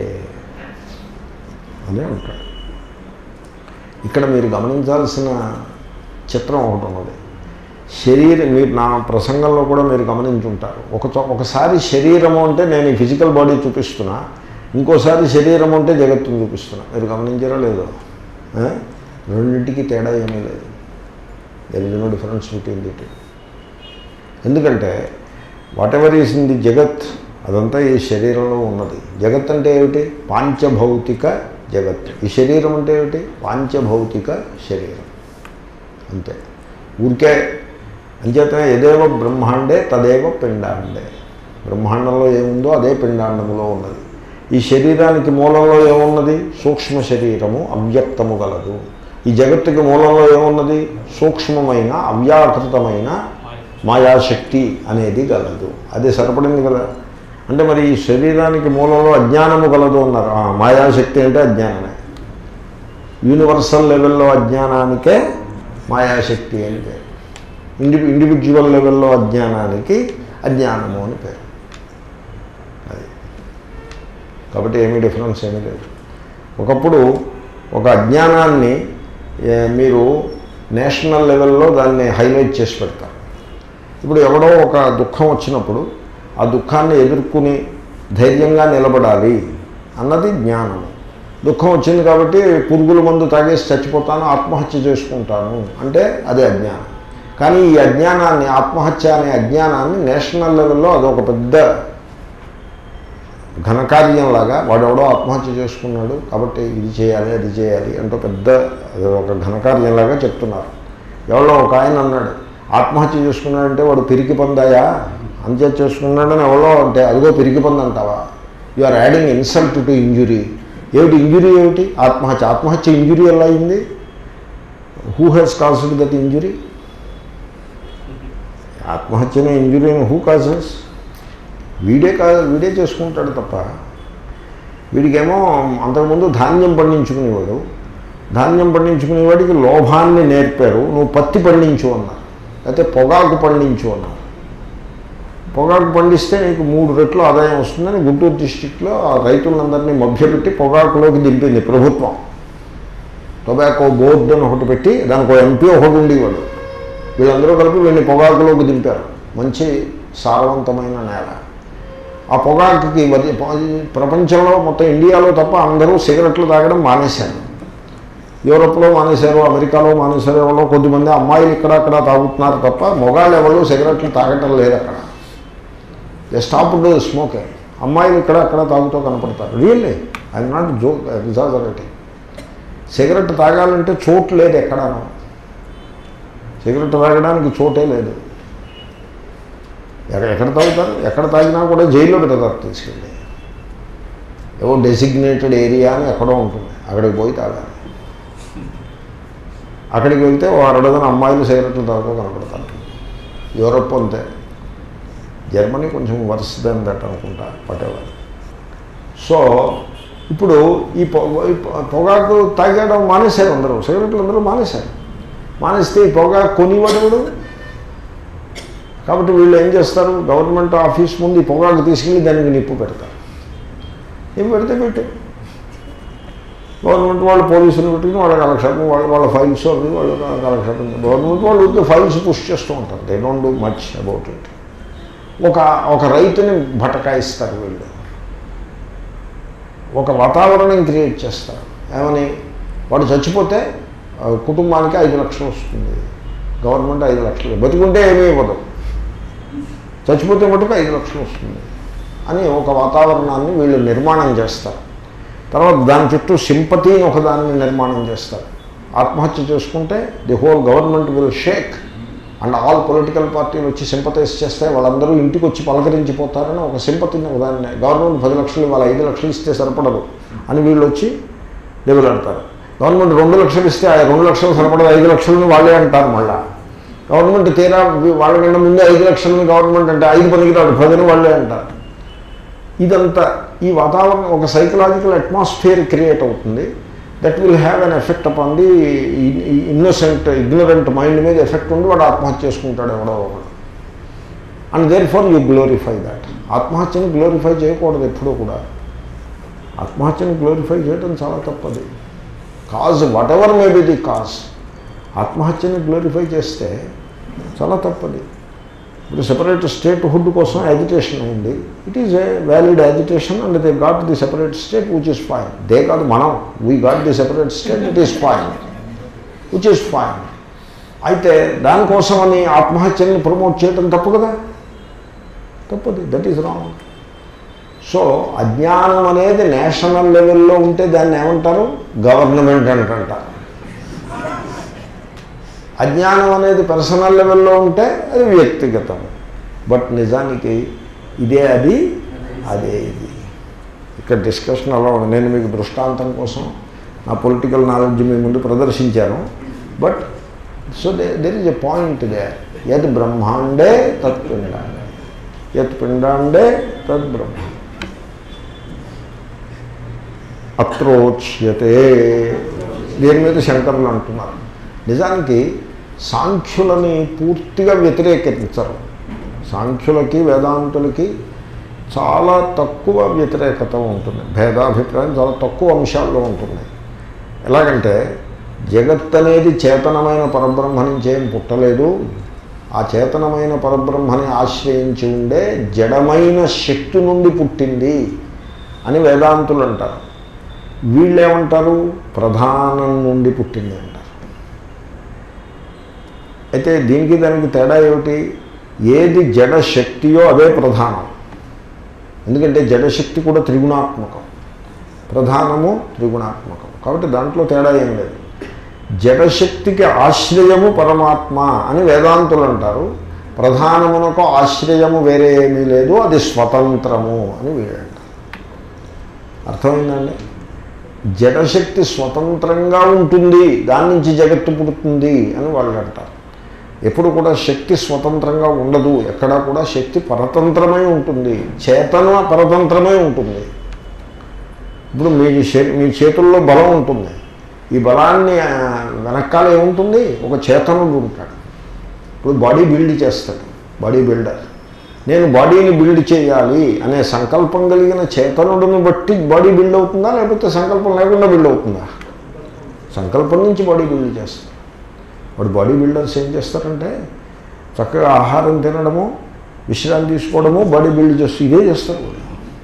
అదే ఉంటాడు ఇక్కడ మీరు గమనించాల్సిన చిత్రం ఒకటి ఉన్నది శరీరం మీరు నా ప్రసంగంలో కూడా మీరు గమనించుంటారు ఒక చో- ఒకసారి శరీరము అంటే నేను ఈ ఫిజికల్ బాడీ చూపిస్తున్నా ఇంకోసారి శరీరం అంటే జగత్తును చూపిస్తున్నా మీరు గమనించారో లేదో ఆ? రెండింటికి తేడా ఏమీ లేదు there is no difference between the two ఎందుకంటే whatever is in the జగత్ అదంతా ఈ శరీరంలో ఉన్నది జగత్ అంటే ఏమిటి పాంచభౌతిక జగత్ ఈ శరీరం అంటే ఏమిటి పాంచభౌతిక శరీరం అంతే ఊరికే అంచేతనే ఏదేవ బ్రహ్మాండే తదేవ పిండాండే బ్రహ్మాండంలో ఏముందో అదే పిండాండములో ఉన్నది ఈ శరీరానికి మూలంలో ఏమున్నది సూక్ష్మ శరీరము అవ్యక్తము గలదు ఈ జగత్తుకి మూలంలో ఏమున్నది సూక్ష్మమైన అవ్యాకృతమైన మాయాశక్తి అనేది గలదు అది సరిపడింది కదా అంటే మరి ఈ శరీరానికి మూలంలో అజ్ఞానము గలదు అన్నారు ఆ, మాయాశక్తి అంటే అజ్ఞానమే యూనివర్సల్ లెవెల్లో అజ్ఞానానికే మాయాశక్తి అని పేరు ఇండి ఇండివిజువల్ లెవెల్లో అజ్ఞానానికి అజ్ఞానము అని పేరు అది కాబట్టి ఏమీ డిఫరెన్స్ ఏమీ లేదు ఒకప్పుడు ఒక అజ్ఞానాన్ని ఏ, మీరు నేషనల్ లెవెల్లో దాన్ని హైలైట్ చేసి పెడతారు ఇప్పుడు ఎవడో ఒక దుఃఖం వచ్చినప్పుడు ఆ దుఃఖాన్ని ఎదుర్కొని ధైర్యంగా నిలబడాలి అన్నది జ్ఞానం దుఃఖం వచ్చింది కాబట్టి పురుగుల మందు తాగేసి చచ్చిపోతాను ఆత్మహత్య చేసుకుంటాను అంటే అదే అజ్ఞానం కానీ ఈ అజ్ఞానాన్ని ఆత్మహత్య అనే అజ్ఞానాన్ని నేషనల్ లెవెల్లో అదొక పెద్ద ఘనకార్యంలాగా వాడెవడో ఆత్మహత్య చేసుకున్నాడు కాబట్టి ఇది చేయాలి అది చేయాలి అంటూ పెద్ద అది ఒక ఘనకార్యంలాగా చెప్తున్నారు ఎవరో ఒక ఆయన అన్నాడు ఆత్మహత్య చేసుకున్నాడంటే వాడు పిరికి పొందాయా అంత్య చేసుకున్నాడని ఎవరో అంటే అదిగో పిరికి పొంది అంటావా you are adding insult to injury ఏమిటి ఇంజురీ ఏమిటి ఆత్మహత్య ఆత్మహత్య ఇంజురీ ఎలా అయింది who has caused that injury ఆత్మహత్యనే ఇంజురీని హూ కాజెస్ వీడే కా వీడే చేసుకుంటాడు తప్ప వీడికేమో అంతకుముందు ధాన్యం పండించుకునేవాడు ధాన్యం పండించుకునేవాడికి లోభాన్ని నేర్పారు నువ్వు పత్తి పండించు అన్నారు అయితే పొగాకు పండించు అన్నారు పొగాకు పండిస్తే నీకు మూడు రెట్లు ఆదాయం వస్తుందని గుంటూరు డిస్టిక్లో ఆ రైతులందరినీ మభ్యపెట్టి పొగాకులోకి దింపింది ప్రభుత్వం టొబాకో బోర్డు అని ఒకటి పెట్టి దానికి ఒక ఎంపీ ఒకటి ఉండేవాడు వీళ్ళందరూ కలిపి వీళ్ళని పొగాకులోకి దింపారు మంచి సారవంతమైన నేల ఆ పొగాకుకి వది- ప్రపంచంలో మొత్తం ఇండియాలో తప్ప అందరూ సిగరెట్లు తాగడం మానేశారు యూరోప్లో మానేశారు అమెరికాలో మానేశారు ఎవరో కొద్దిమంది అమ్మాయిలు ఇక్కడ అక్కడ తాగుతున్నారు తప్ప మొగాళ్ళు ఎవరు సిగరెట్లు తాగటం లేదు అక్కడ దే స్టాప్ స్మోకింగ్ అమ్మాయిలు ఇక్కడ అక్కడ తాగుతూ కనపడతారు really I not joke exaggerating cigarette తాగాలంటే చోటు లేదు ఎక్కడాను సిగరెట్ తాగడానికి చోటే లేదు ఎక్కడ ఎక్కడ తాగుతారు ఎక్కడ తాగినా కూడా జైల్లో పెడతారు తీసుకెళ్ళి ఏవో డెసిగ్నేటెడ్ ఏరియా అని ఎక్కడో ఉంటుంది అక్కడికి పోయి తాగాలి అక్కడికి వెళ్తే ఓ అరడదన అమ్మాయిలు సిగరెట్లు తాగుతూ కనపడతారు యూరప్ అంతే జర్మనీ కొంచెం వర్స్ దాన్ దట్ అనుకుంటా పట్టేవారు సో ఇప్పుడు ఈ పొ ఈ పొ- పొగాకు తాగడం మానేశారు అందరూ సిగరెట్లు అందరూ మానేశారు మానేస్తే ఈ పొగాకు కొనివ్వడు కాబట్టి వీళ్ళు ఏం చేస్తారు గవర్నమెంట్ ఆఫీస్ ముందు ఈ పొగాకు తీసుకెళ్ళి దానికి నిప్పు పెడతారు నిప్పు పెడితే పెట్టు గవర్నమెంట్ వాళ్ళు పోలీసులు పెట్టుకుని వాళ్ళ కలక్షేపం వాళ్ళ వాళ్ళ ఫైల్స్ అవి వాళ్ళు కలక్షేపం గవర్నమెంట్ వాళ్ళు ఊరికే ఫైల్స్ పుష్ చేస్తూ ఉంటారు they don't do much about it ఒక ఒక రైతుని భటకాయిస్తారు వీళ్ళు ఒక వాతావరణం క్రియేట్ చేస్తారు ఏమని వాడు చచ్చిపోతే ఆ, కుటుంబానికి ఐదు లక్షలు వస్తుంది గవర్నమెంట్ ఐదు లక్షలు బతికుంటే ఏమీ ఇవ్వదు చచ్చిపోతే మటుకు ఐదు లక్షలు వస్తుంది అని ఒక వాతావరణాన్ని వీళ్ళు నిర్మాణం చేస్తారు తర్వాత దాని చుట్టూ సింపతిని ఒకదాన్ని నిర్మాణం చేస్తారు ఆత్మహత్య చేసుకుంటే the whole government will shake and all political పార్టీలు వచ్చి సింపతైజ్ చేస్తే వాళ్ళందరూ ఇంటికి వచ్చి పలకరించిపోతారని ఒక సింపతిని ఉదాహరణ గవర్నమెంట్ పది లక్షలు వాళ్ళ ఐదు లక్షలు ఇస్తే సరిపడదు అని వీళ్ళు వచ్చి దెబ్బలాడతారు గవర్నమెంట్ రెండు లక్షలు ఇస్తే ఆ రెండు లక్షలు సరిపడదు ఐదు లక్షలని వాళ్ళే అంటారు మళ్ళా గవర్నమెంట్ తీరా వాళ్ళకంటే ముందే ఐదు లక్షలని గవర్నమెంట్ అంటే ఐదు పనికి రాడు పదని వాళ్ళే అంటారు ఇదంతా ఈ వాతావరణం ఒక సైకలాజికల్ అట్మాస్ఫియర్ క్రియేట్ అవుతుంది that will have an effect upon the innocent ignorant mind మీద ఎఫెక్ట్ ఉండి వాడు ఆత్మహత్య చేసుకుంటాడు ఎవడో ఒకడు and therefore you glorify that ఆత్మహత్యని గ్లోరిఫై చేయకూడదు ఎప్పుడూ కూడా ఆత్మహత్యని గ్లోరిఫై చేయడం చాలా తప్పది cause whatever may be the cause ఆత్మహత్యని గ్లోరిఫై చేస్తే చాలా తప్పది ఇప్పుడు సెపరేట్ స్టేట్ హుడ్ కోసం యాజిటేషన్ అయింది it is a valid agitation and they got the separate state which is fine they కాదు మనం we got the separate state it is fine which is fine అయితే దానికోసమని ఆత్మహత్యని ప్రమోట్ చేయడం తప్పు కదా తప్పది దట్ ఈస్ రాంగ్ సో అజ్ఞానం అనేది నేషనల్ లెవెల్లో ఉంటే దాన్ని ఏమంటారు గవర్నమెంట్ అంటారు అజ్ఞానం అనేది పర్సనల్ లెవెల్లో ఉంటే అది వ్యక్తిగతం బట్ నిజానికి ఇదే అది అదే ఇది ఇక్కడ డిస్కషన్ అలా ఉంది నేను మీకు దృష్టాంతం కోసం నా పొలిటికల్ నాలెడ్జ్ మీ ముందు ప్రదర్శించాను but so they there is a point దే యత్ బ్రహ్మాండే తత్ పిండాండే యత్ పిండాండే తద్ బ్రహ్మ అత్రోచ్యతే దీని మీద శంకరులు అంటున్నారు నిజానికి సాంఖ్యులని పూర్తిగా వ్యతిరేకించరు సాంఖ్యులకి వేదాంతులకి చాలా తక్కువ వ్యతిరేకత ఉంటుంది భేదాభిప్రాయం చాలా తక్కువ అంశాల్లో ఉంటుంది ఎలాగంటే జగత్ అనేది చేతనమైన పరబ్రహ్మ నుంచి ఏం పుట్టలేదు ఆ చేతనమైన పరబ్రహ్మని ఆశ్రయించి ఉండే జడమైన శక్తి నుండి పుట్టింది అని వేదాంతులు అంటారు వీళ్ళేమంటారు ప్రధానం నుండి పుట్టింది అంటారు అయితే దీనికి దానికి తేడా ఏమిటి ఏది జడ శక్తియో అదే ప్రధానం ఎందుకంటే జడశక్తి కూడా త్రిగుణాత్మకం ప్రధానము త్రిగుణాత్మకం కాబట్టి దాంట్లో తేడా ఏం లేదు జడశక్తికి ఆశ్రయము పరమాత్మ అని వేదాంతులు అంటారు ప్రధానమునకు ఆశ్రయము వేరే ఏమీ లేదు అది స్వతంత్రము అని వీళ్ళు అంటారు అర్థమైందండి జడశక్తి స్వతంత్రంగా ఉంటుంది దాని నుంచి జగత్తు పుడుతుంది అని వాళ్ళు అంటారు ఎప్పుడు కూడా శక్తి స్వతంత్రంగా ఉండదు ఎక్కడా కూడా శక్తి పరతంత్రమై ఉంటుంది చేతన పరతంత్రమై ఉంటుంది ఇప్పుడు మీ శరీ మీ చేతుల్లో బలం ఉంటుంది ఈ బలాన్ని ఆ, వెనకాల ఏముంటుంది ఒక చేతనుడు ఉంటాడు ఇప్పుడు బాడీ బిల్డ్ చేస్తాడు బాడీ బిల్డర్ నేను బాడీని బిల్డ్ చేయాలి అనే సంకల్పం కలిగిన చేతనుడిని బట్టి బాడీ బిల్డ్ అవుతుందా లేకపోతే సంకల్పం లేకుండా బిల్డ్ అవుతుందా సంకల్పం నుంచి బాడీ బిల్డ్ చేస్తాడు వాడు బాడీ బిల్డర్స్ ఏం చేస్తారంటే చక్కగా ఆహారం తినడము విశ్రాంతి తీసుకోవడము బాడీ బిల్డ్ చేస్తూ ఇదే చేస్తారు వాళ్ళు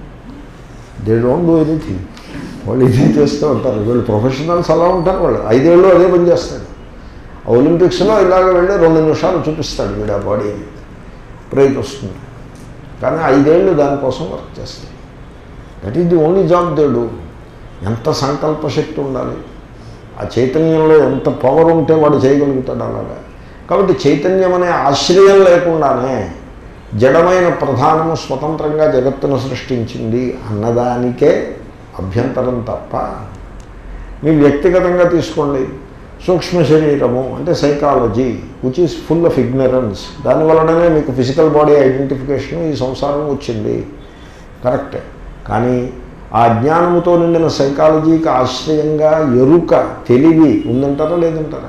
దే డోంట్ డూ ఎనీథింగ్ వాళ్ళు ఇది చేస్తూ ఉంటారు వీళ్ళు ప్రొఫెషనల్స్ అలా ఉంటారు వాళ్ళు ఐదేళ్ళు అదే పని చేస్తాడు ఆ ఒలింపిక్స్లో ఇలాగ వెళ్ళి రెండు నిమిషాలు చూపిస్తాడు వీడు ఆ బాడీ ప్రైజ్ వస్తుంది కానీ ఐదేళ్ళు దానికోసం వర్క్ చేస్తాడు that is the only job దేడు ఎంత సంకల్ప శక్తి ఉండాలి ఆ చైతన్యంలో ఎంత పవర్ ఉంటే వాడు చేయగలుగుతాడు అలాగా కాబట్టి చైతన్యం అనే ఆశ్రయం లేకుండానే జడమైన ప్రధానము స్వతంత్రంగా జగత్తును సృష్టించింది అన్నదానికే అభ్యంతరం తప్ప మీ వ్యక్తిగతంగా తీసుకోండి సూక్ష్మ శరీరము అంటే psychology which is full of ignorance దానివలననే మీకు ఫిజికల్ బాడీ ఐడెంటిఫికేషన్ ఈ సంసారం వచ్చింది కరెక్టే కానీ ఆ జ్ఞానముతో నిండిన సైకాలజీకి ఆశ్రయంగా ఎరుక తెలివి ఉందంటారా లేదంటారా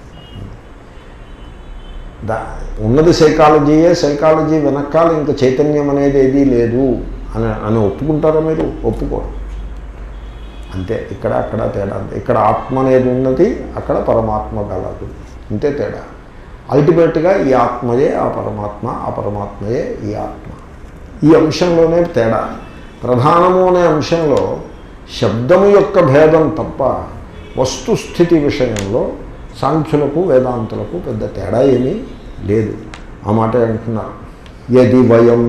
దా ఉన్నది సైకాలజీయే సైకాలజీ వెనకాల ఇంకా చైతన్యం అనేది ఏదీ లేదు అని అని ఒప్పుకుంటారా మీరు ఒప్పుకోరు అంతే ఇక్కడ అక్కడ తేడా అంతే ఇక్కడ ఆత్మ అనేది ఉన్నది అక్కడ పరమాత్మ గలదు ఇంతే తేడా అల్టిమేట్గా ఈ ఆత్మయే ఆ పరమాత్మ ఆ పరమాత్మయే ఈ ఆత్మ ఈ అంశంలోనే తేడా ప్రధానము అనే అంశంలో శబ్దము యొక్క భేదం తప్ప వస్తుస్థితి విషయంలో సాంఖ్యులకు వేదాంతులకు పెద్ద తేడా ఏమీ లేదు ఆ మాట అంటున్నారు యది వయం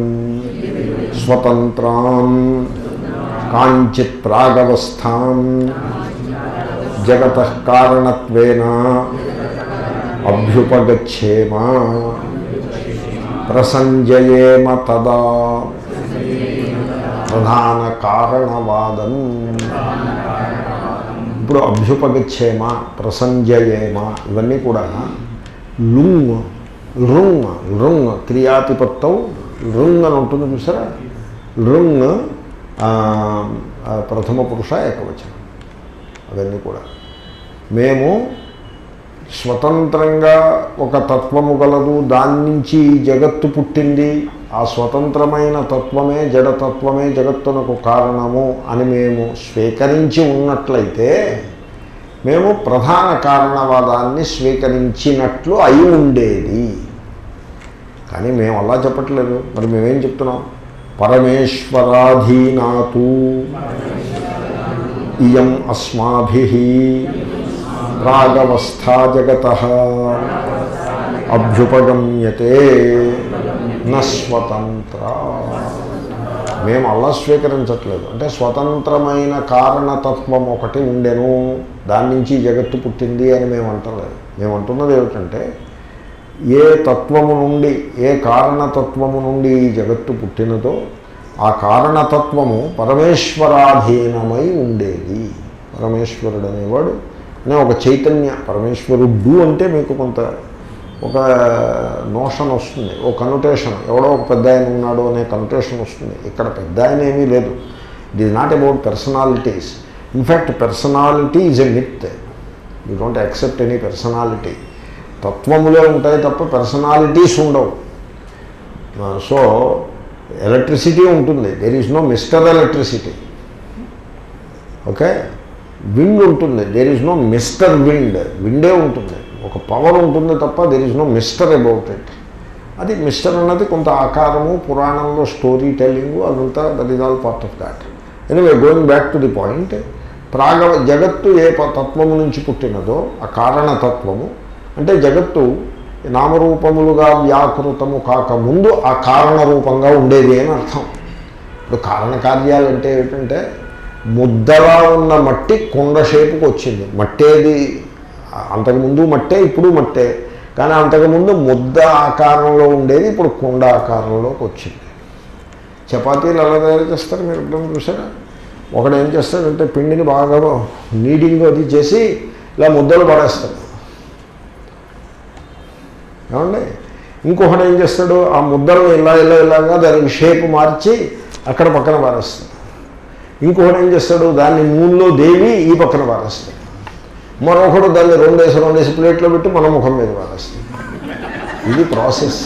స్వతంత్రాం కాంచిత్ ప్రాగవస్థాం జగత కారణత్వేన అభ్యుపగచ్చేమ ప్రసంజయేమ తదా ప్రధాన కారణవాదం ఇప్పుడు అభ్యుపగచ్చేమ ప్రసంజయేమ ఇవన్నీ కూడా లుంగ్ లృంగ్ లృంగ్ క్రియాతిపత్తం లృంగ్ అని ఉంటుంది చూసారా లృంగ్ ఆ, ఆ, ప్రథమ పురుష ఏకవచనం అవన్నీ కూడా మేము స్వతంత్రంగా ఒక తత్వము గలదు దాని నుంచి ఈ జగత్తు పుట్టింది ఆ స్వతంత్రమైన తత్వమే జడతత్వమే జగత్తునకు కారణము అని మేము స్వీకరించి ఉన్నట్లయితే మేము ప్రధాన కారణవాదాన్ని స్వీకరించినట్లు అయి ఉండేది కానీ మేము అలా చెప్పట్లేదు మరి మేమేం చెప్తున్నాం పరమేశ్వరాధీనాతు ఇయం అస్మాభి రాగవస్థా జగత అభ్యుపగమ్యతే నస్వతంత్ర మేము అలా స్వీకరించట్లేదు అంటే స్వతంత్రమైన కారణతత్వం ఒకటి ఉండెను దాని నుంచి జగత్తు పుట్టింది అని మేము అంటలేదు మేము అంటున్నది ఏమిటంటే ఏ తత్వము నుండి ఏ కారణతత్వము నుండి ఈ జగత్తు పుట్టినదో ఆ కారణతత్వము పరమేశ్వరాధీనమై ఉండేది పరమేశ్వరుడు అనేవాడు అనే ఒక చైతన్య పరమేశ్వరుడు అంటే మీకు కొంత ఒక నోషన్ వస్తుంది ఓ కన్నుటేషన్ ఎవడో ఒక పెద్ద ఆయన ఉన్నాడు అనే కన్నుటేషన్ వస్తుంది ఇక్కడ పెద్ద ఆయన ఏమీ లేదు it is not about personalities in fact personality is a myth you don't accept any personality తత్వములే ఉంటాయి తప్ప పర్సనాలిటీస్ ఉండవు సో ఎలక్ట్రిసిటీ ఉంటుంది there is no mister electricity okay wind ఉంటుంది there is no mister wind విండే ఉంటుంది ఒక పవర్ ఉంటుంది తప్ప there is no mister about it అది మిస్టర్ అన్నది కొంత ఆకారము పురాణంలో స్టోరీ టెల్లింగు అదంతా that is all part of that anyway going back to the point ప్రాగ జగత్తు ఏ ప- తత్వము నుంచి పుట్టినదో ఆ కారణతత్వము అంటే జగత్తు నామరూపములుగా వ్యాకృతము కాకముందు ఆ కారణ రూపంగా ఉండేది అని అర్థం ఇప్పుడు కారణకార్యాలు అంటే ఏమిటంటే ముద్దలా ఉన్న మట్టి కుండ షేపుకి వచ్చింది మట్టేది అంతకుముందు మట్టే ఇప్పుడు మట్టే కానీ అంతకుముందు ముద్ద ఆకారంలో ఉండేది ఇప్పుడు కుండ ఆకారంలోకి వచ్చింది చపాతీలు ఎలా తయారు చేస్తారు మీరు ఎప్పుడైనా చూసారా ఒకడు ఏం చేస్తాడంటే పిండిని బాగా నీడింగ్ అది చేసి ఇలా ముద్దలు పడేస్తాడు ఏమండి ఇంకొకడు ఏం చేస్తాడు ఆ ముద్దలను ఇలా ఇలా ఇలాగా దానికి షేప్ మార్చి అక్కడ పక్కన పారేస్తాడు ఇంకొకడు ఏం చేస్తాడు దాన్ని నూనెలో దేవి ఈ పక్కన పారేస్తాడు మరొకడు దాన్ని రెండేసి రెండేసి ప్లేట్లో పెట్టి మన ముఖం మీద పారేస్తాడు ఇది ప్రాసెస్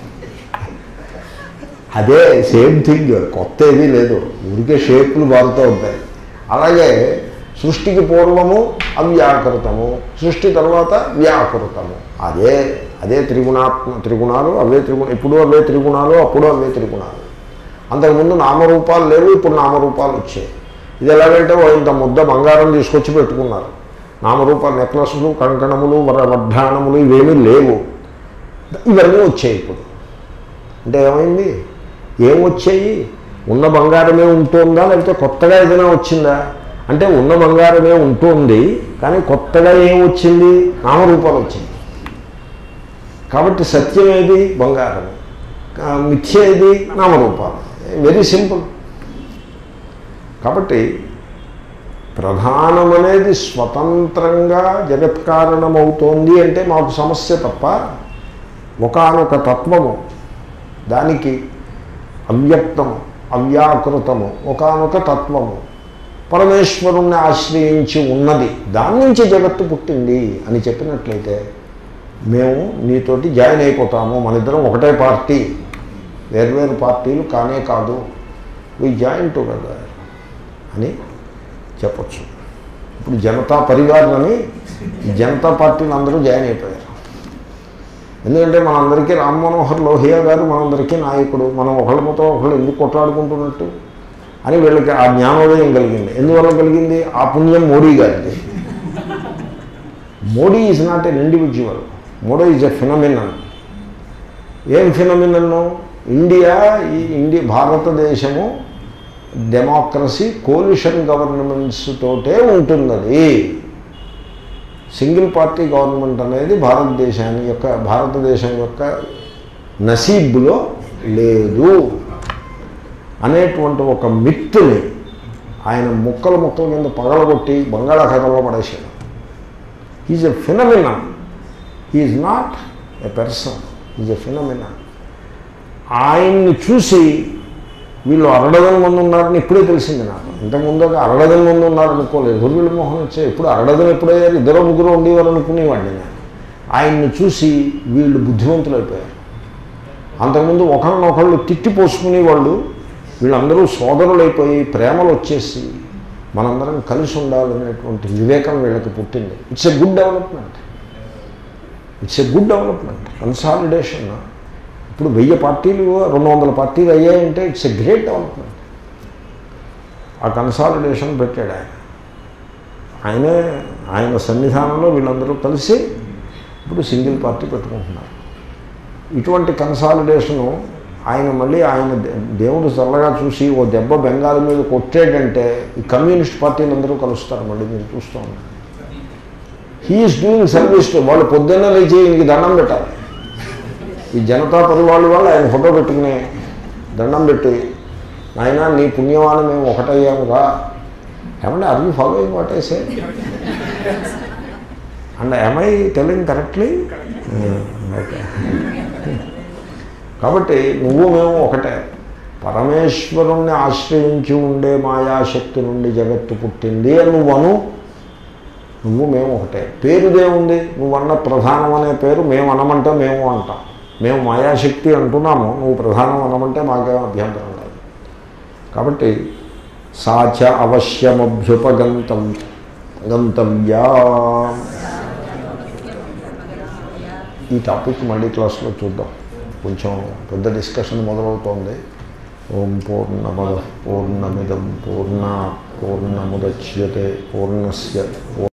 అదే సేమ్ థింగ్ కొత్త ఏది లేదు ఊరికే షేప్లు మారుతూ ఉంటాయి అలాగే సృష్టికి పూర్వము అవ్యాకృతము సృష్టి తర్వాత వ్యాకృతము అదే అదే త్రిగుణాత్మ త్రిగుణాలు అవే త్రిగుణ ఇప్పుడు అవే త్రిగుణాలు అప్పుడు అవే త్రిగుణాలు అంతకుముందు నామరూపాలు లేవు ఇప్పుడు నామరూపాలు వచ్చాయి ఇది ఎలాగంటే ఓ ఇంత ముద్ద బంగారం తీసుకొచ్చి పెట్టుకున్నారు నామరూపాలు నెక్లెస్లు కంకణములు వర- వడ్డాణములు ఇవేమీ లేవు ఇవన్నీ వచ్చాయి ఇప్పుడు అంటే ఏమైంది ఏం వచ్చాయి ఉన్న బంగారమే ఉంటుందా లేకపోతే కొత్తగా ఏదైనా వచ్చిందా అంటే ఉన్న బంగారమే ఉంటుంది కానీ కొత్తగా ఏం వచ్చింది నామరూపాలు వచ్చింది కాబట్టి సత్యం ఏది బంగారం కా- మిథ్య ఏది నామరూపాలు వెరీ సింపుల్ కాబట్టి ప్రధానమనేది స్వతంత్రంగా జగత్కారణమవుతోంది అంటే మాకు సమస్య తప్ప ఒకానొక తత్వము దానికి అవ్యక్తము అవ్యాకృతము ఒకానొక తత్వము పరమేశ్వరుణ్ణి ఆశ్రయించి ఉన్నది దాని నుంచి జగత్తు పుట్టింది అని చెప్పినట్లయితే మేము నీతోటి జాయిన్ అయిపోతాము మన ఇద్దరం ఒకటే పార్టీ వేర్వేరు పార్టీలు కానే కాదు వి జాయిన్ టుగెదర్ అని చెప్పచ్చు ఇప్పుడు జనతా పరివార్లని జనతా పార్టీలు అందరూ జాయిన్ అయిపోయారు ఎందుకంటే మనందరికీ రామ్ మనోహర్ లోహియా గారు మనందరికీ నాయకుడు మనం ఒకళ్ళతో ఒకళ్ళు ఎందుకు కొట్లాడుకుంటున్నట్టు అని వీళ్ళకి ఆ జ్ఞానోదయం కలిగింది ఎందువల్ల కలిగింది ఆ పుణ్యం మోడీ గారిది Modi is not an individual Modi is a phenomenon ఏం ఫినమినన్ను ఇండియా ఈ ఇండియా భారతదేశము డెమోక్రసీ కోలిషన్ గవర్నమెంట్స్ తోటే ఉంటున్నది సింగిల్ పార్టీ గవర్నమెంట్ అనేది భారతదేశాన్ని యొక్క భారతదేశం యొక్క నసీబులో లేదు అనేటువంటి ఒక మిత్తుని ఆయన ముక్కలు ముక్కల కింద పగలగొట్టి బంగాళాఖాతంలో పడేసాడు is a phenomena is not a person is a phenomena ఆయన్ని చూసి వీళ్ళు అరడదన మంది ఉన్నారని ఇప్పుడే తెలిసింది నాకు ఇంతకుముందు అరడదన మంది ఉన్నారనుకోలేదు హుర్వీళ్ళ మోహన్ వచ్చే ఇప్పుడు అరడదన ఎప్పుడయ్యారు ఇద్దరు ముగ్గురు ఉండేవారు అనుకునేవాడిని నేను ఆయన్ని చూసి వీళ్ళు బుద్ధిమంతులు అయిపోయారు అంతకుముందు ఒకరినొకళ్ళు తిట్టి పోసుకునేవాళ్ళు వీళ్ళందరూ సోదరులైపోయి ప్రేమలు వచ్చేసి మనందరం కలిసి ఉండాలనేటువంటి వివేకం వీళ్ళకి పుట్టింది it's a good development it's a good development consolidation ఇప్పుడు వెయ్యి పార్టీలు రెండు వందల పార్టీలు అయ్యాయంటే ఇట్స్ ఎ గ్రేట్ డెవలప్మెంట్ ఆ కన్సాలిడేషన్ పెట్టాడు ఆయన ఆయనే ఆయన సన్నిధానంలో వీళ్ళందరూ కలిసి ఇప్పుడు సింగిల్ పార్టీ పెట్టుకుంటున్నారు ఇటువంటి కన్సాలిడేషను ఆయన మళ్ళీ ఆయన దే- దేవుడు చల్లగా చూసి ఓ దెబ్బ బెంగాల్ మీద కొట్టాడంటే ఈ కమ్యూనిస్ట్ పార్టీలందరూ కలుస్తారు మళ్ళీ మీరు చూస్తూ ఉన్నారు హీఈస్ డూయింగ్ సర్వీస్ టు వాళ్ళు పొద్దున్న లేచి ఈయనకి దండం పెట్టాలి ఈ జనతా పరివాళ్ళు వాళ్ళు ఆయన ఫోటో పెట్టుకుని దండం పెట్టి నాయన నీ పుణ్యమానం మేము ఒకటయ్యాముగా ఏమంటే are you following what I say and I telling correctly okay కాబట్టి నువ్వు మేము ఒకటే పరమేశ్వరుణ్ణి ఆశ్రయించి ఉండే మాయాశక్తి నుండి జగత్తు పుట్టింది అని నువ్వు అను నువ్వు మేము ఒకటే పేరుదే ఉంది నువ్వన్న ప్రధానం అనే పేరు మేము అనమంటే మేము అంటాం మేము మాయాశక్తి అంటున్నాము నువ్వు ప్రధానం అనమంటే మాకేం అభ్యంతరం లేదు కాబట్టి సాచ అవశ్యమభ్యుపగంతం గంతవ్యా ఈ టాపిక్ మళ్ళీ క్లాస్లో చూద్దాం కొంచెం పెద్ద డిస్కషన్ మొదలవుతోంది ఓం పూర్ణమద పూర్ణమిదం పూర్ణ పూర్ణముద్యతే పూర్ణస్య